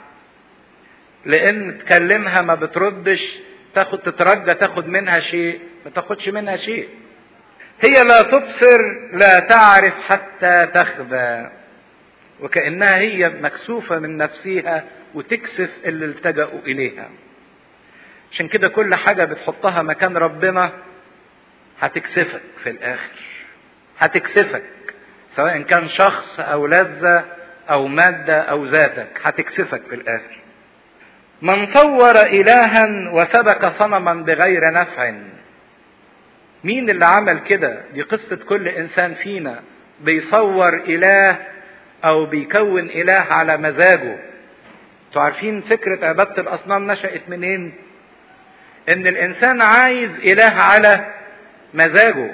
Speaker 2: لان تكلمها ما بتردش تاخد تترجى تاخد منها شيء ما تاخدش منها شيء هي لا تبصر لا تعرف حتى تخبى وكانها هي مكسوفه من نفسها وتكسف اللي التجأوا اليها عشان كده كل حاجه بتحطها مكان ربنا هتكسفك في الاخر هتكسفك سواء كان شخص او لذة او مادة او ذاتك هتكسفك في الاخر من صور الها وسبك صنما بغير نفع مين اللي عمل كده دي قصة كل انسان فينا بيصور اله او بيكون اله على مزاجه انتوا عارفين فكرة عبادة الاصنام نشأت منين ان الانسان عايز اله على مزاجه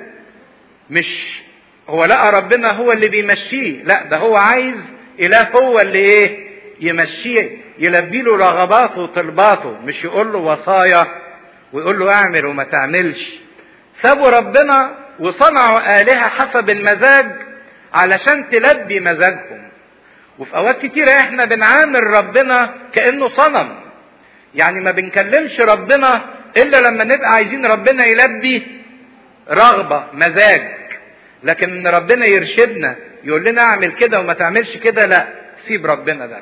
Speaker 2: مش هو لقى ربنا هو اللي بيمشيه لا ده هو عايز اله هو اللي ايه يمشيه يلبي له رغباته وطلباته مش يقول له وصايا ويقول له اعمل وما تعملش سابوا ربنا وصنعوا آلهة حسب المزاج علشان تلبي مزاجهم وفي اوقات كتيرة احنا بنعامل ربنا كأنه صنم يعني ما بنكلمش ربنا الا لما نبقى عايزين ربنا يلبي رغبة مزاج لكن ربنا يرشدنا يقول لنا اعمل كده وما تعملش كده لا سيب ربنا ده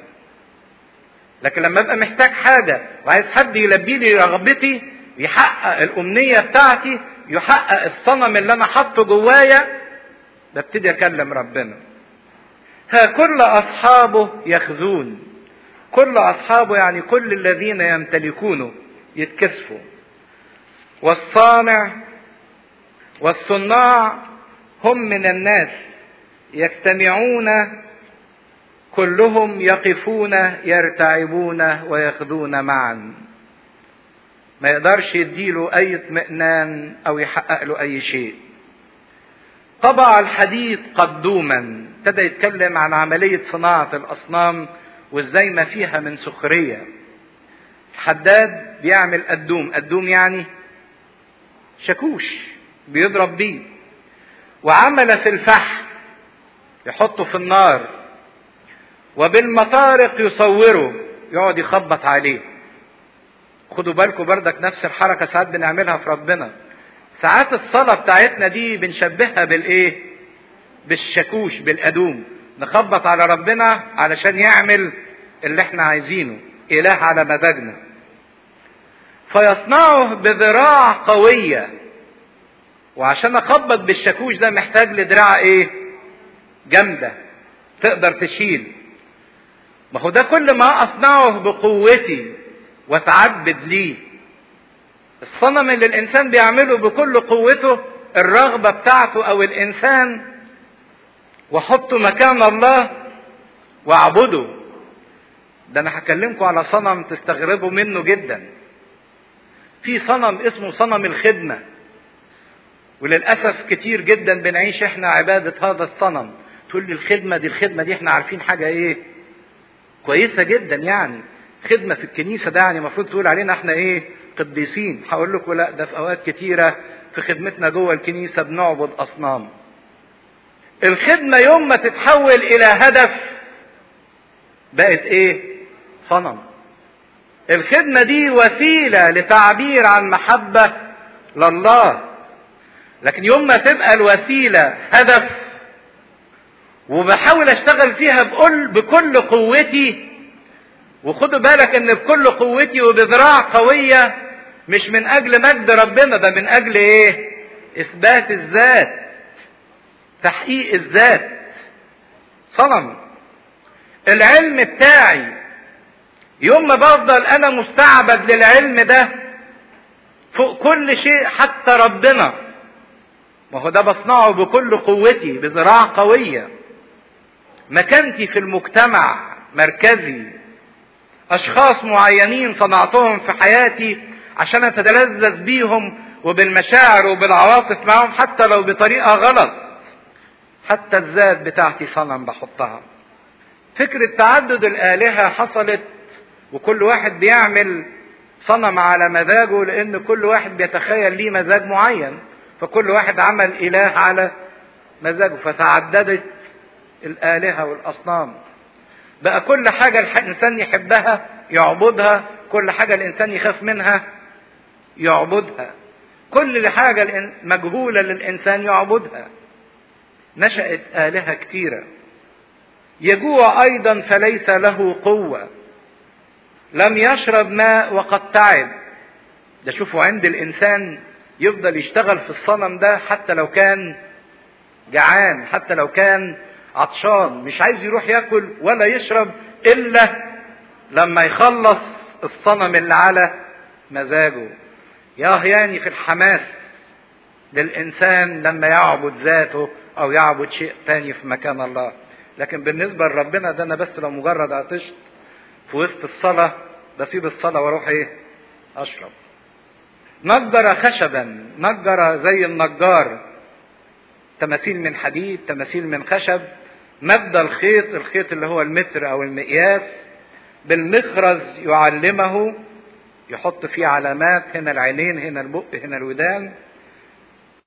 Speaker 2: لكن لما ابقى محتاج حاجة وعايز حد يلبي لي رغبتي يحقق الأمنية بتاعتي يحقق الصنم اللي أنا حاطه جوايا ببتدي أكلم ربنا ها كل أصحابه يخزون كل أصحابه يعني كل الذين يمتلكونه يتكسفوا والصانع والصناع هم من الناس يجتمعون كلهم يقفون يرتعبون ويخذون معا ما يقدرش يديله اي اطمئنان او يحقق له اي شيء طبع الحديد قدوما ابتدى يتكلم عن عملية صناعة الأصنام وازاي ما فيها من سخرية الحداد بيعمل قدوم قدوم يعني شاكوش بيضرب بيه وعمل في الفحم يحطه في النار وبالمطارق يصوره يقعد يخبط عليه خدوا بالكم بردك نفس الحركة ساعات بنعملها في ربنا ساعات الصلاة بتاعتنا دي بنشبهها بالايه بالشاكوش بالقدوم نخبط على ربنا علشان يعمل اللي احنا عايزينه اله على مزاجنا فيصنعه بذراع قوية وعشان اخبط بالشاكوش ده محتاج لدراع ايه جامدة تقدر تشيل ما هو ده كل ما اصنعه بقوتي واتعبد ليه الصنم اللي الانسان بيعمله بكل قوته الرغبة بتاعته او الانسان واحطه مكان الله واعبده ده انا هكلمكم على صنم تستغربوا منه جدا في صنم اسمه صنم الخدمة وللأسف كتير جدا بنعيش احنا عبادة هذا الصنم تقول لي الخدمة دي الخدمة دي احنا عارفين حاجة ايه كويسة جدا يعني خدمة في الكنيسة ده يعني المفروض تقول علينا احنا ايه قديسين هقول لكم لا ده في اوقات كتيرة في خدمتنا جوه الكنيسة بنعبد اصنام الخدمة يوم ما تتحول الى هدف بقت ايه صنم الخدمة دي وسيلة لتعبير عن محبة لله لكن يوم ما تبقى الوسيلة هدف وبحاول اشتغل فيها بكل بكل قوتي وخدوا بالك ان بكل قوتي وبذراع قوية مش من اجل مجد ربنا ده من اجل ايه اثبات الذات تحقيق الذات صنم العلم بتاعي يوم ما بفضل انا مستعبد للعلم ده فوق كل شيء حتى ربنا ما هو ده بصنعه بكل قوتي بذراع قوية مكانتي في المجتمع مركزي اشخاص معينين صنعتهم في حياتي عشان اتلذذ بيهم وبالمشاعر وبالعواطف معهم حتى لو بطريقة غلط حتى الذات بتاعتي صنم بحطها فكرة تعدد الآلهة حصلت وكل واحد بيعمل صنم على مزاجه لأن كل واحد بيتخيل ليه مزاج معين فكل واحد عمل إله على مزاجه فتعددت الآلهة والأصنام بقى كل حاجة الإنسان يحبها يعبدها كل حاجة الإنسان يخاف منها يعبدها كل حاجة مجهولة للإنسان يعبدها نشأت آلهة كثيرة يجوع أيضا فليس له قوة لم يشرب ماء وقد تعب ده شوفوا عند الإنسان يفضل يشتغل في الصنم ده حتى لو كان جعان حتى لو كان عطشان مش عايز يروح ياكل ولا يشرب إلا لما يخلص الصنم اللي على مزاجه ياه يعني في الحماس للإنسان لما يعبد ذاته أو يعبد شيء تاني في مكان الله لكن بالنسبة لربنا ده أنا بس لو مجرد عطشت في وسط الصلاة بسيب الصلاة واروح ايه اشرب نجر خشبا نجر زي النجار تماثيل من حديد تماثيل من خشب مد الخيط الخيط اللي هو المتر او المقياس بالمخرز يعلمه يحط فيه علامات هنا العينين هنا البق هنا الودان